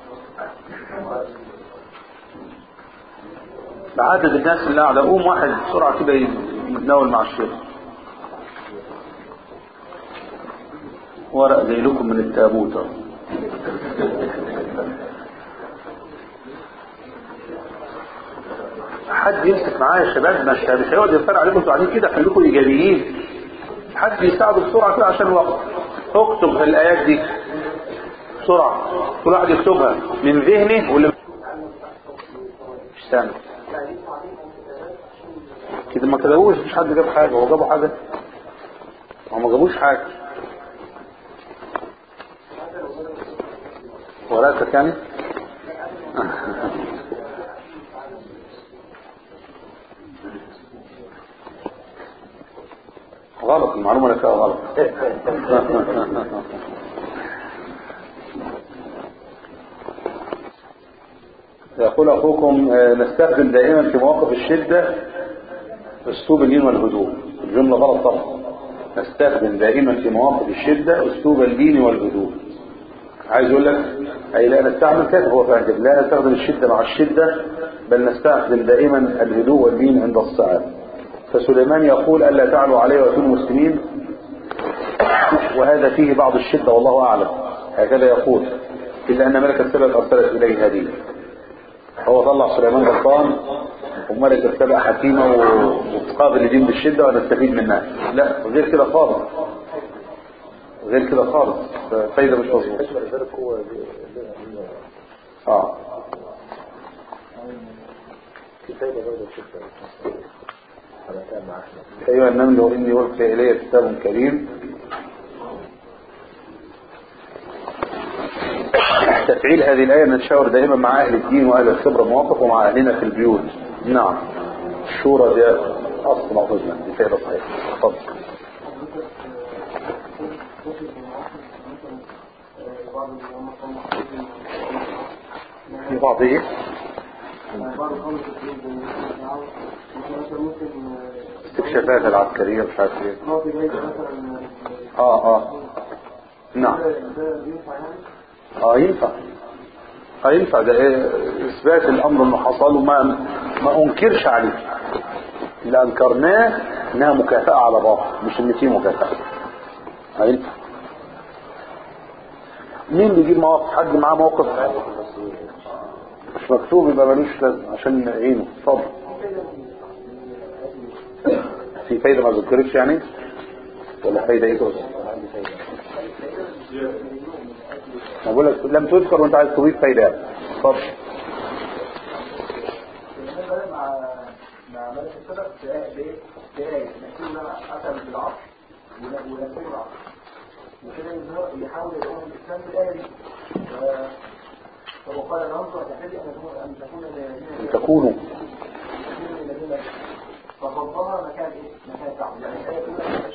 بعدد الناس اللي قاعده قوم واحد بسرعه كده يتناول مع الشيخ ورق زي لكم من التابوت أهو. حد يمسك معايا يا شباب مش مش هيقعد يفتر عليكم انتوا قاعدين كده خليكم ايجابيين حد يساعده بسرعه كده عشان الوقت اكتب الايات دي بسرعه كل واحد يكتبها من ذهنه واللي مش سامع كده ما كتبوش مش حد جاب حاجه هو جابوا حاجه هو ما جابوش حاجه ورقتك يعني غلط المعلومة اللي فيها غلط يقول أخوكم آه، نستخدم دائما في مواقف الشدة أسلوب اللين والهدوء الجملة غلط طبعا نستخدم دائما في مواقف الشدة أسلوب اللين والهدوء عايز أقول لك أي لا نستعمل كده هو فاهم لا نستخدم الشدة مع الشدة بل نستخدم دائما الهدوء واللين عند الصعاب فسليمان يقول ألا تعلوا علي وأتونوا مسلمين وهذا فيه بعض الشدة والله أعلم هكذا يقول إلا أن ملك السبب أرسلت إليه هذه هو طلع سليمان غلطان وملك السبع حكيمة وتقابل الدين بالشدة ونستفيد منها لا غير كده خالص غير كده خالص فايدة مش مظبوط اه أيها النمل إني ألقي إلي كتاب كريم تفعيل هذه الآية نتشاور دائما مع أهل الدين وأهل الخبرة مواقف ومع أهلنا في البيوت نعم الشورى دي أصل معطوزنا دي فعل صحيح تفضل في بعض إيه؟ استكشافات العسكرية مش عارف ايه اه اه نعم اه ينفع اه ينفع ده إيه اثبات الامر انه حصل وما ما انكرش عليه اللي انكرناه انها مكافأة على باطل مش ان في مكافأة اه ينفع مين بيجيب مواقف حد معاه موقف مش مكتوب يبقى ملوش لازمه عشان نعينه اتفضل في فايدة ما ذكرتش يعني ولا فايدة ايه توصل ما بقول لك لم تذكر وانت عايز تضيف فايدة اتفضل مع ملك السبب بآية بآية لكن لما أتى بالعصر ولكن العصر وكده إن هو يحاول يقوم الإسلام بالآية دي وقال ننظر تحدي أن تكون أن تكون ان تكونوا ففضلها مكان إيه؟ مكان تعب يعني الآية الأولى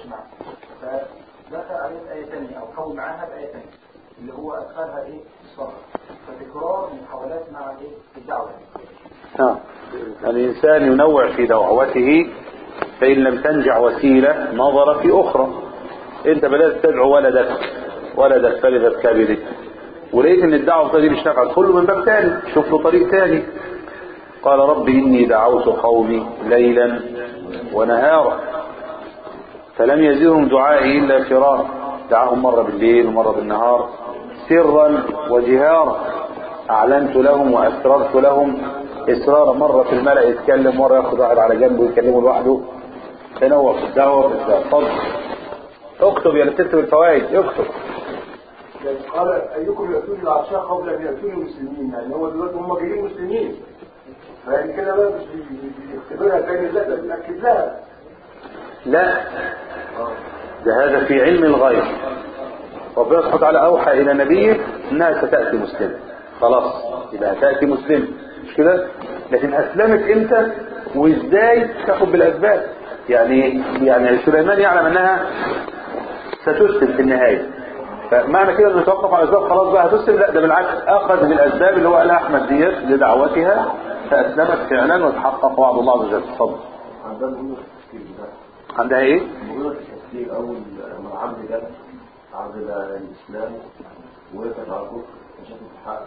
معاها بآية ثانية اللي هو أدخلها إيه الصبر فتكرار المحاولات مع إيه الدعوة نعم الإنسان ينوع في دعوته فإن لم تنجع وسيلة نظر في أخرى أنت بدأت تدعو ولدك ولدك فلذت كبدك ولقيت ان الدعوة دي مش نافعة تدخل له من باب تاني شوف له طريق تاني قال رب إني دعوت قومي ليلا ونهارا فلم يزدهم دعائي إلا فرارا دعاهم مرة بالليل ومرة بالنهار سرا وجهارا أعلنت لهم وأسررت لهم إسرارا مرة في الملأ يتكلم مرة ياخد واحد على جنبه يكلمه لوحده تنوع في الدعوة في الفضل اكتب يا اللي بتكتب الفوائد اكتب يعني قال ايكم ياتوني العشاء قبل ان ياتوني مسلمين يعني هو دلوقتي هم جايين مسلمين فيعني كده بقى مش بي- بيختبرها تاني لا ده بيأكد لها لا ده هذا في علم الغيب ربنا سبحانه وتعالى أوحى إلى نبيه أنها ستأتي مسلمة خلاص يبقى هتأتي مسلمة مش كده لكن أسلمت إمتى وإزاي تاخد بالأسباب يعني يعني سليمان يعلم أنها ستسلم في النهاية فمعنى كده انه يتوقف على الاسباب خلاص بقى هتسلم لا ده بالعكس اخذ بالاسباب اللي هو قالها احمد ديت لدعوتها فاسلمت فعلا وتحقق وعد الله عز وجل اتفضل عندها مرونة في التفكير ده عندها ايه؟ مرونة في التفكير أول ما عبد جد عبد الإسلام وقفت على كفر وشافت الحق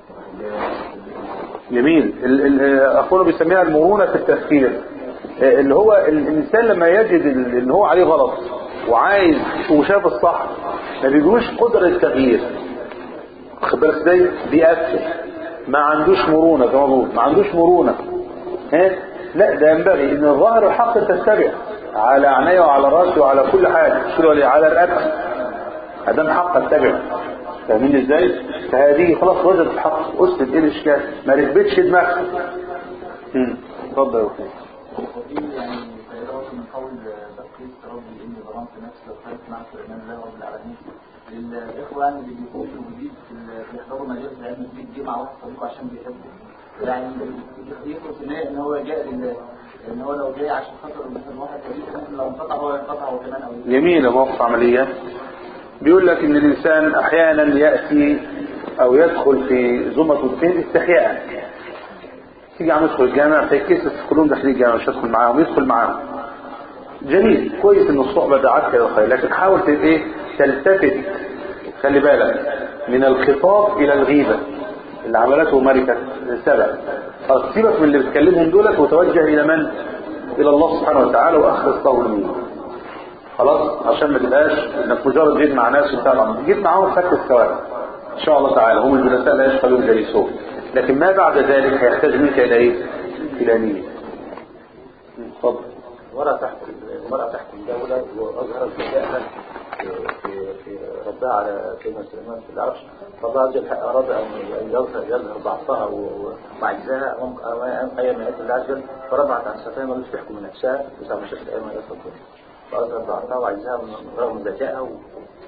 جميل ال- ال- اخونا بيسميها المرونة في التفكير آه، اللي هو الانسان لما يجد ال- ان هو عليه غلط وعايز وشاف الصح ما بيجوش قدرة التغيير خد بالك ازاي بيقفل ما عندوش مرونة زي ما بقول ما عندوش مرونة ها لا ده ينبغي ان الظاهر الحق تتبع على عيني وعلى راسي وعلى كل حاجة مش كده ولا على رقبتي ادام حق اتبعه فاهمين ازاي فهذه خلاص وجدت الحق اسند ايه الاشكال ما ركبتش دماغك امم اتفضل يا اخوي وفي يعني خيرات من قول بقيت ربي اني ظلمت نفسي وخلت مع سليمان الله رب العالمين للاخوه يعني اللي بيكونوا جديد في ال- بيحضروا مجالس العلم جديد جه مع واحد صديقه عشان بيحبه يعني يخلص النية ان هو جاء لله ان هو لو جاي عشان خاطر مثلا واحد صديقه ممكن لو انقطع هو ينقطع هو كمان او جميلة موقف عملية بيقول لك ان الانسان احيانا يأتي او يدخل في زمرة الدين استحياء تيجي عم يدخل الجامع فيكسس كلهم داخلين الجامع مش هدخل معاهم يدخل معاهم جميل كويس ان الصحبة دعتك الى الخير لكن حاول ت- ايه تلتفت خلي بالك من الخطاب الى الغيبة اللي عملته ملكة سبع خلاص سيبك من اللي بتكلمهم دولت وتوجه الى من الى الله سبحانه وتعالى واخلص له المين خلاص عشان ما تبقاش انك مجرد جيت مع ناس وبتاع جيت معاهم خدت الثواب ان شاء الله تعالى هم الجلساء لا يشغلون جليسهم لكن ما بعد ذلك هيحتاج منك الى ايه؟ الى نيه اتفضل المرأة تحت المرأة تحت الدولة وأظهرت ذكائها في في في ردها على سيدنا سليمان في العرش فالله عز وجل أراد أن يظهر يظهر ضعفها و- وعجزها أمام أمام أيام آيات الله عز وجل فرفعت عن سفينة ملوش تحكم من نفسها وسام شافت أيام آيات الله فأظهر ضعفها وعجزها من- رغم ذكائها و-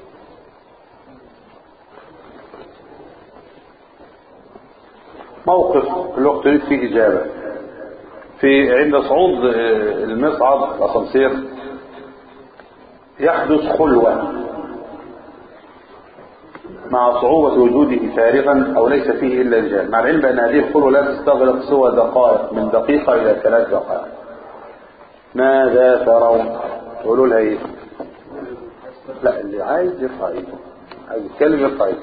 موقف الوقت تريد فيه إجابة في عند صعود آه، المصعد الأسانسير يحدث خلوة مع صعوبة وجوده فارغا أو ليس فيه إلا رجال مع العلم بأن هذه الخلوة لا تستغرق سوى دقائق من دقيقة إلى ثلاث دقائق ماذا ترون تقولوا لها ايه لا اللي عايز يرفع ايده عايز يتكلم يرفع ايده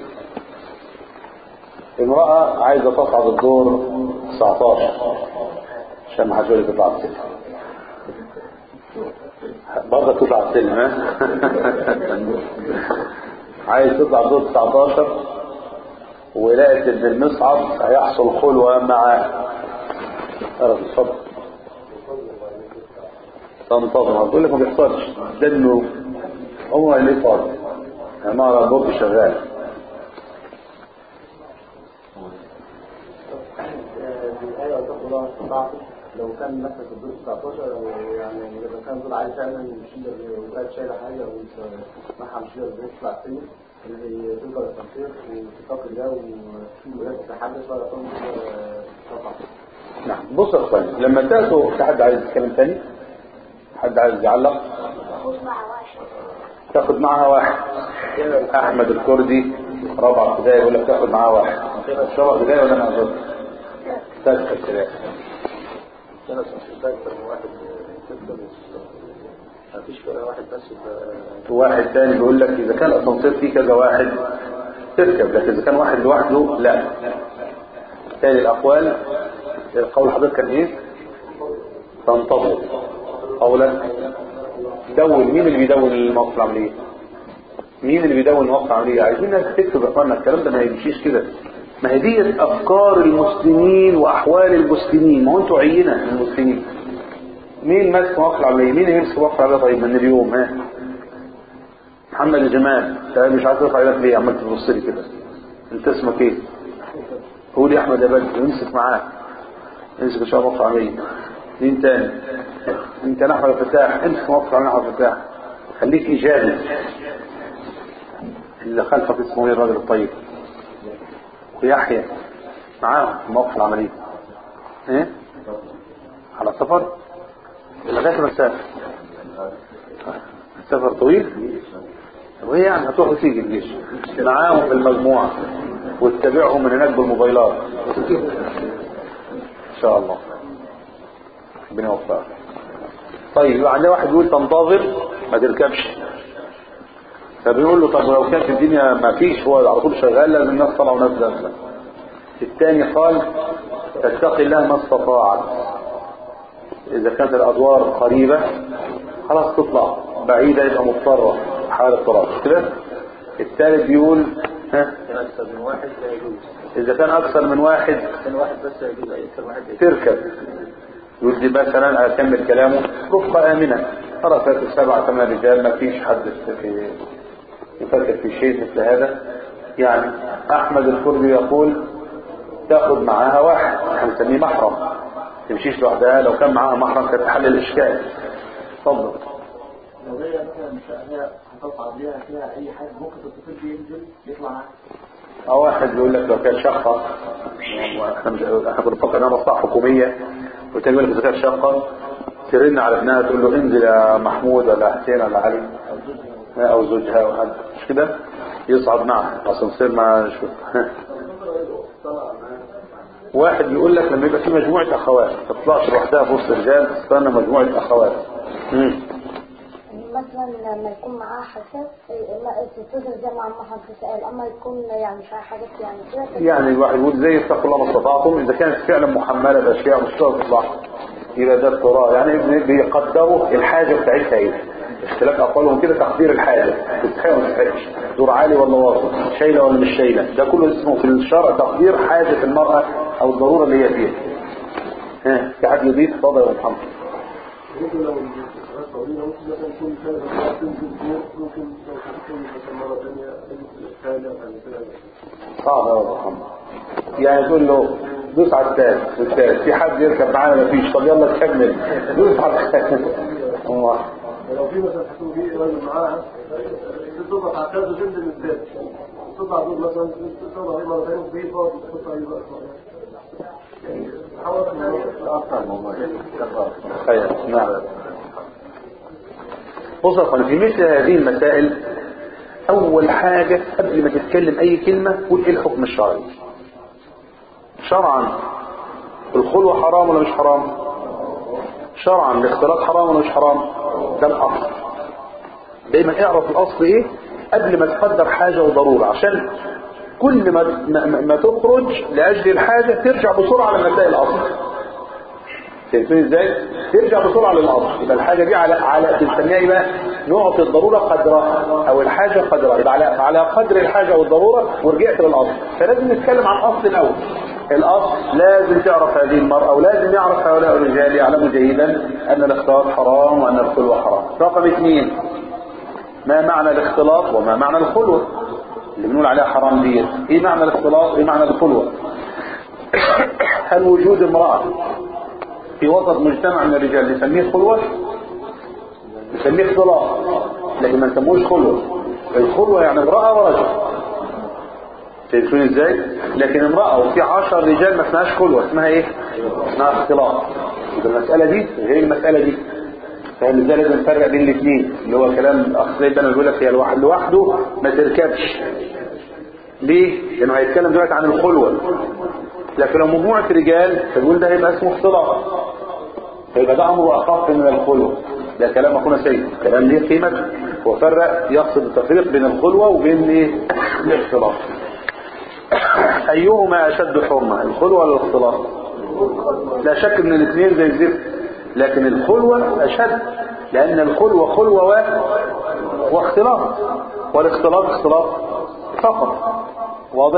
امرأة عايزة تصعد الدور 19 عشان ما حدش يقول لي تطلع السلم برضه تطلع السلم ها عايز تطلع الدور 19 ولقيت ان المصعد هيحصل خلوة مع أرض الصبر تنتظم هتقول لك ما بيحصلش ده انه هو اللي فاضي يعني ما البورد شغال الآية واتقوا الله ما استطعتم لو كان مثلا في الدور 19 أو يعني لو كان دول عايز فعلا يشيل وكانت شايلة حاجة ومعها مش قادر يطلع سن اللي تلقى التنصير وتتقي الله وتشيل ولا تتحدث ولا تنصر طبعا نعم بص يا اخواني لما تاتوا في حد عايز يتكلم تاني حد عايز يعلق مش مع واحد تاخد معاها واحد احمد الكردي رابعه ابتدائي يقول لك تاخد معاها واحد مش رابعه ابتدائي ولا انا اظن ثالثه ابتدائي أنا سمعت أكثر من واحد تكتب ما فيش ولا واحد بس يبقى- واحد تاني بيقول لك اذا كان الاسانسير فيه كذا واحد تركب لكن اذا كان واحد لوحده لا تاني الاقوال قول حضرتك كان ايه تنتظر قولك دون مين اللي بيدون الموقف العمليه مين اللي بيدون الموقف العمليه عايزين ناس تكتب يا اخوانا الكلام ده ما يمشيش كده ما هي دي افكار المسلمين واحوال المسلمين ما هو انتوا عينه من المسلمين مين ماسك موقف العمليه مين اللي يمسك موقف العمليه طيب من اليوم ها محمد الجمال انت مش عارف ترفع ايدك ليه عمال تبص لي كده انت اسمك ايه قول يا احمد يا بدر امسك معاه امسك ان شاء الله موقف عمليه مين تاني انت احمد الفتاح امسك موقف عمليه احمد الفتاح خليك ايجابي اللي خلفك اسمه ايه الراجل الطيب ويحيى معاهم في موقف العمليه ايه على سفر لغايه ما تسافر السفر طويل وهي يعني هتروح وتيجي الجيش معاهم في المجموعة وتتابعهم من هناك بالموبايلات ان شاء الله ربنا يوفقك طيب يبقى عندنا واحد يقول تنتظر ما تركبش فبيقول له طب لو كانت الدنيا ما فيش هو على طول شغال لازم الناس طلعوا وناس نازله الثاني قال تتقي الله ما استطاعت اذا كانت الادوار قريبه خلاص تطلع بعيده يبقى مضطره حال اضطرار مش كده الثالث بيقول ها كان أكثر من واحد لا يجوز اذا كان اكثر من واحد كان واحد بس لا يجوز أي أكثر واحد لا يجوز. تركب يقول دي مثلا اكمل كلامه رفقه امنه ترى فاتوا سبعة ثمان رجال ما فيش حد في يفكر في شيء مثل هذا يعني احمد الكردي يقول تاخد معاها واحد هنسميه محرم تمشيش لوحدها لو كان معاها محرم كانت تحل الاشكال اتفضل لو هي مثلا مش هي هتصعد ليها فيها اي حاجه ممكن تتصل بيه ينزل يطلع معاها او واحد بيقول لك لو كانت شقه احنا مش احنا بنفكر انها مصلحه حكوميه وتاني يقول لك اذا كانت شقه ترن على ابنها تقول له انزل يا محمود ولا حسين ولا علي او زوجها او حد مش كده يصعد معها اسانسير مع شو واحد يقول لك لما يبقى في مجموعه اخوات ما تطلعش لوحدها في وسط الرجال تستنى مجموعه اخوات مم. مثلا لما يكون معاه حساس لا تتصل زي ما عم محمد سأل اما يكون يعني فيها حاجات يعني كده يعني الواحد يقول زي اتقوا الله ما استطعتم اذا كانت فعلا محمله باشياء مش هتقدر تطلع يبقى ده اضطرار يعني بي- بيقدروا الحاجه بتاعتها ايه اختلاف اقوالهم كده تقدير الحاجه تستحق ولا ما تستحقش دور عالي ولا واطي شايله ولا مش شايله ده كله اسمه في الشرع تقدير حاجه المراه او الضروره اللي هي فيها ها في حد يضيف اتفضل يا محمد ممكن لو الفترات طويلة ممكن مثلا يكون كذا تنزل دور ممكن لو تكون مثلا مرة ثانية الثانية أو كذا صعب يا أبو محمد يعني تقول له دوس على الثالث والثالث في حد يركب معانا مفيش طب يلا تكمل دوس على الثالث الله ولو في مثلا تكون في راجل معاها تضغط على الثالث وتنزل من الثالث تطلع دور مثلا تطلع عليه مرة ثانية وفي فاضي تحط عليه بقى يعني حاول خير نعم بص يا اخوان في مثل هذه المسائل اول حاجة قبل ما تتكلم اي كلمة قول ايه الحكم الشرعي شرعا الخلوة حرام ولا مش حرام شرعا الاختلاط حرام ولا مش حرام ده الاصل دايما اعرف الاصل ايه قبل ما تقدر حاجة وضرورة عشان كل ما, ما, ما تخرج لاجل الحاجة ترجع بسرعة لما تلاقي الاصل فهمتني ازاي ترجع بسرعه للاصل يبقى الحاجه دي على على بنسميها ايه بقى نعطي الضروره قدرها او الحاجه قدرها يبقى على على قدر الحاجه والضروره ورجعت للاصل فلازم نتكلم عن الاصل الاول الاصل لازم تعرف هذه المراه ولازم يعرف هؤلاء الرجال يعلموا جيدا ان الاختلاط حرام وان الخلوه حرام رقم اثنين ما معنى الاختلاط وما معنى الخلوه اللي بنقول عليها حرام دي ايه معنى الاختلاط ايه معنى الخلوه هل وجود امراه في وسط مجتمع من الرجال نسميه خلوة نسميه اختلاط لكن ما نسموش خلوة الخلوة يعني امرأة ورجل فهمتون ازاي لكن امرأة وفي عشر رجال ما اسمهاش خلوة اسمها ايه اسمها اختلاط يبقى المسألة دي غير المسألة دي فاهم ازاي لازم نفرق بين الاثنين اللي هو كلام الاخ زي انا بيقول لك هي الواحد لوحده ما تركبش ليه؟ لانه هيتكلم دلوقتي عن الخلوه لكن لو مجموعه رجال فبيقول ده هيبقى اسمه اختلاط فيبقى ده امر اخف من الخلوه ده كلام اخونا سيد كلام ليه قيمه وفرق يقصد التفريق بين الخلوه وبين ايه؟ الاختلاط ايهما اشد حرمه الخلوه ولا الاختلاط لا شك ان الاثنين زي الزفت لكن الخلوه اشد لان الخلوه خلوه و... واختلاط والاختلاط اختلاط فقط واضح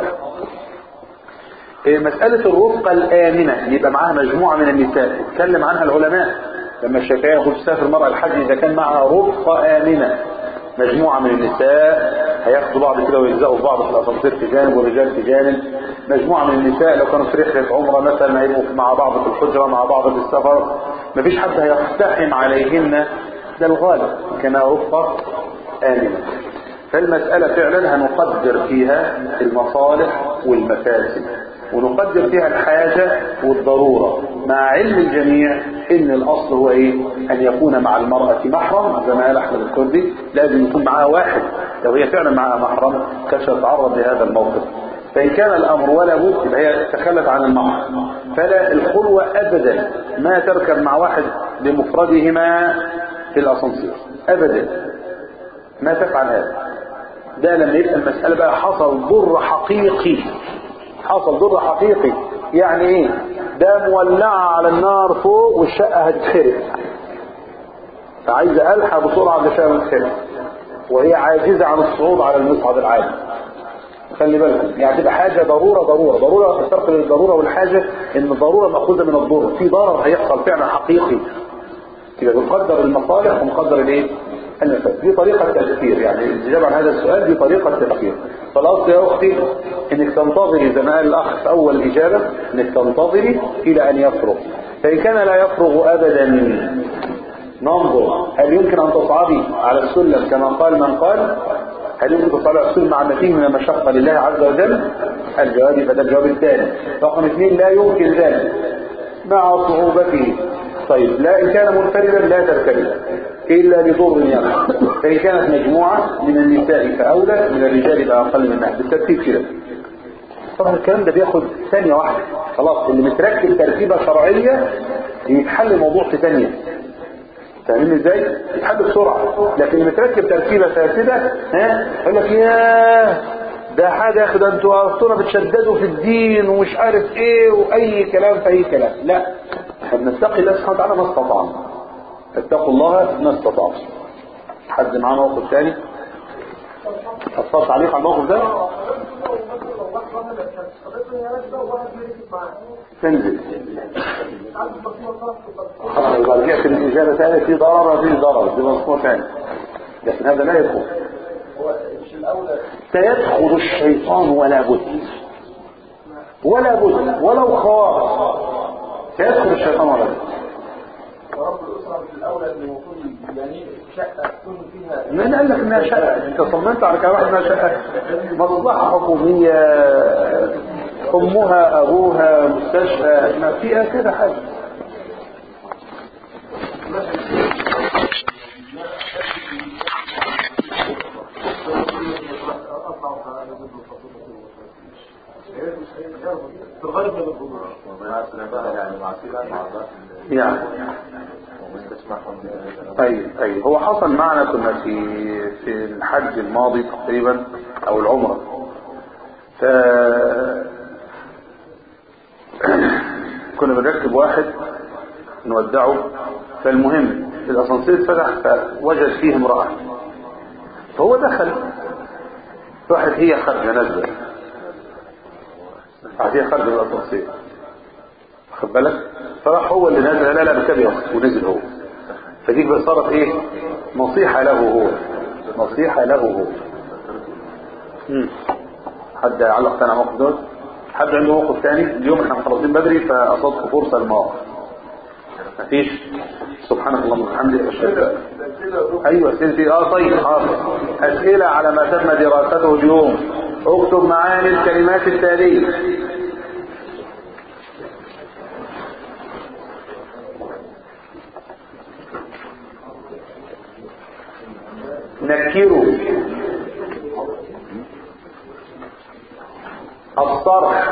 إيه مسألة الرفقة الآمنة يبقى معاها مجموعة من النساء اتكلم عنها العلماء لما الشافعية يقول تسافر المرأة الحج إذا كان معها رفقة آمنة مجموعة من النساء هياخدوا بعض كده ويلزقوا في بعض في الأسانسير في جانب والرجال في جانب مجموعة من النساء لو كانوا في رحلة عمرة مثلا هيبقوا مع بعض في الحجرة مع بعض في السفر مفيش حد هيقتحم عليهن ده الغالب كان رفقة آمنة فالمسألة فعلا هنقدر فيها المصالح والمفاسد ونقدر فيها الحاجة والضرورة مع علم الجميع ان الاصل هو ايه ان يكون مع المرأة محرم زي ما قال احمد الكردي لازم يكون معها واحد لو هي فعلا معها محرم كانش تتعرض لهذا الموقف فإن كان الأمر ولا بد يبقى هي تخلت عن المحر فلا الخلوة أبدا ما تركب مع واحد بمفردهما في الأسانسير أبدا ما تفعل هذا ده لما يبقى المسألة بقى حصل ضر حقيقي حصل ضر حقيقي يعني ايه ده مولعة على النار فوق والشقة هتتحرق فعايز ألحق بسرعة الشقة هتتحرق وهي عاجزة عن الصعود على المصعد العالي خلي بالكم يعني تبقى حاجة ضرورة ضرورة ضرورة الفرق بين الضرورة والحاجة ان الضرورة مأخوذة من الضر في ضرر هيحصل فعلا حقيقي يبقى بنقدر المصالح ونقدر الايه النفس دي طريقة تفكير يعني الإجابة عن هذا السؤال دي طريقة تفكير فالأصل يا أختي إنك تنتظري زي ما قال الأخ في أول الإجابة إنك تنتظري إلى أن يفرغ فإن كان لا يفرغ أبدا ننظر هل يمكن أن تصعدي على السلم كما قال من قال هل يمكن تصعدي على السلم مع متين من المشقة لله عز وجل الجواب فده الجواب الثاني رقم اثنين لا يمكن ذلك مع صعوبته طيب لا إن كان منفردا لا تركبه إلا لضر يقع فإن كانت مجموعة من النساء فأولى من الرجال يبقى أقل منها بالترتيب كده طبعا الكلام ده بياخد ثانية واحدة خلاص اللي متركب تركيبة شرعية يتحل الموضوع في ثانية فاهمين ازاي؟ يتحل بسرعة لكن اللي متركب تركيبة فاسدة ها يقول لك ياه ده حاجة يا اخي ده انتوا اصلا بتشددوا في الدين ومش عارف ايه واي كلام في اي كلام لا احنا بنتقي الله سبحانه وتعالى ما استطعنا اتقوا الله ما استطعتم حد معاه موقف ثاني اتصل تعليق على الموقف ده تنزل خلاص يبقى رجعت الاجابه ثانيه في ضرر في ضرر دي مصنوع ثاني لكن هذا لا يدخل سيدخل الشيطان ولا بد ولا بد ولو خاف سيدخل الشيطان ولا بد ورب الأسرة في الأولى أن يكون يعني شقة تكون فيها من قال لك انها شقة انت صممت على كلام انها شقة مصلحة حكومية امها ابوها مستشفى ما فيها كده حاجة يعني طيب طيب هو حصل معنا كنا في في الحج الماضي تقريبا او العمرة ف كنا بنركب واحد نودعه فالمهم الاسانسير اتفتح فوجد فيه امرأة فهو دخل راحت هي خارجة نازلة راحت هي خارجة من الاسانسير خد بالك فراح هو اللي نازل لا لا بكبي ونزل هو فدي بقى صارت ايه نصيحة له هو نصيحة له هو مم. حد علق تاني على موقف دول حد عنده موقف تاني اليوم احنا مخلصين بدري فاصدت فرصة المواقف مفيش سبحانك اللهم وبحمدك اشهد ان ايوه اسئلتي اه طيب حاضر اسئله على ما تم دراسته اليوم اكتب معاني الكلمات التاليه ناكروا الصرح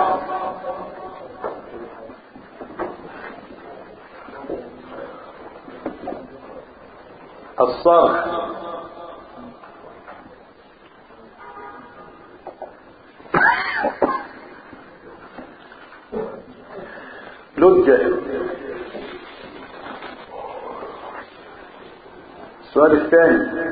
الصرح لجة السؤال الثاني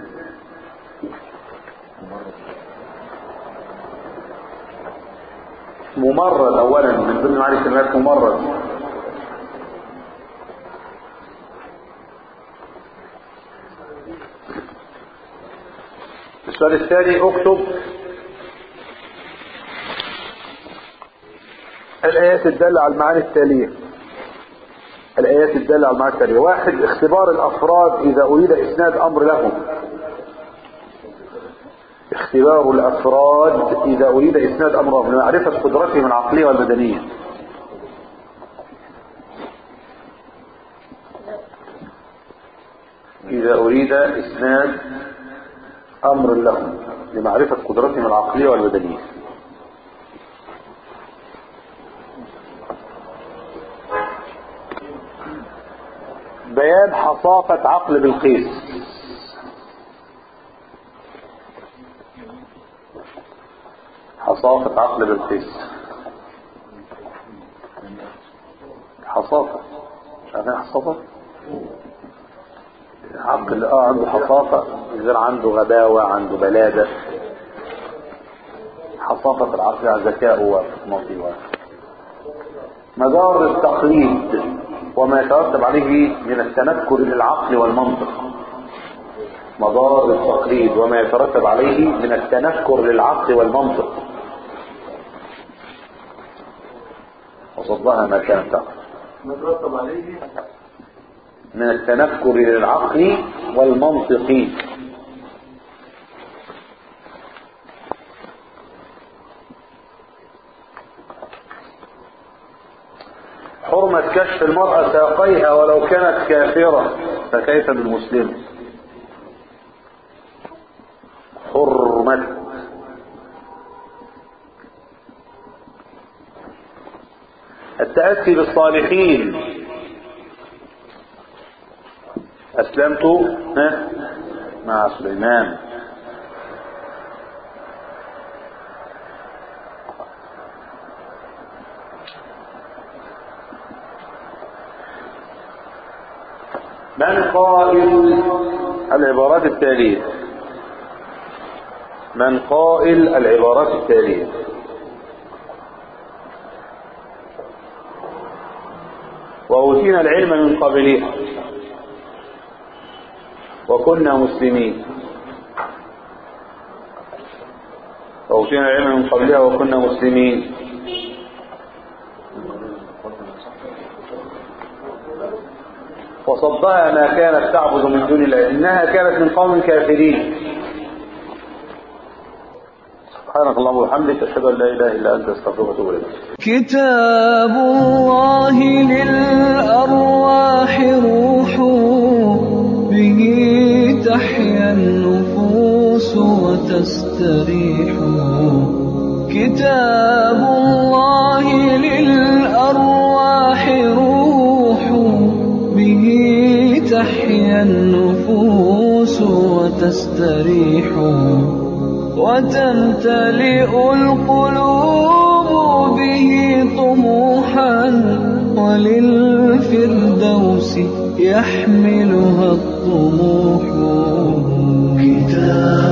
ممرض اولا من ضمن معاني كلمات ممرض السؤال الثاني اكتب الآيات الدالة على المعاني التالية الآيات الدالة على المعاني التالية واحد اختبار الأفراد إذا أريد إسناد أمر لهم اختبار الأفراد إذا أريد إسناد أمرهم لمعرفة قدرتهم العقلية والبدنية إذا أريد إسناد أمر لهم لمعرفة قدرتهم العقلية والبدنية بيان حصافة عقل بالقيس حصافة عقل بالقيس حصافة مش عارفين حصافة عقل اه عنده حصافة غير عنده غباوة عنده بلادة حصافة العقل على ذكاء وفطنته مدار التقليد وما يترتب عليه من التنكر للعقل والمنطق مدار التقليد وما يترتب عليه من التنكر للعقل والمنطق وصدها ما كانت تعقل ما ترتب عليه من التنكر للعقل والمنطق حرمة كشف المرأة ساقيها ولو كانت كافرة فكيف بالمسلم حرمة التأسي بالصالحين أسلمت ها مع سليمان من قائل العبارات التالية من قائل العبارات التالية وأوتينا العلم من قبلها وكنا مسلمين وأوتينا العلم من قبلها وكنا مسلمين وصدها ما كانت تعبد من دون الله إنها كانت من قوم كافرين سبحانك اللهم وبحمدك أشهد أن لا إله إلا أنت أستغفرك وأتوب إليك كتاب الله للأرواح روح به تحيا النفوس وتستريح كتاب الله للأرواح روح به تحيا النفوس وتستريح وتمتلئ القلوب به طموحا وللفردوس يحملها الطموح كتاب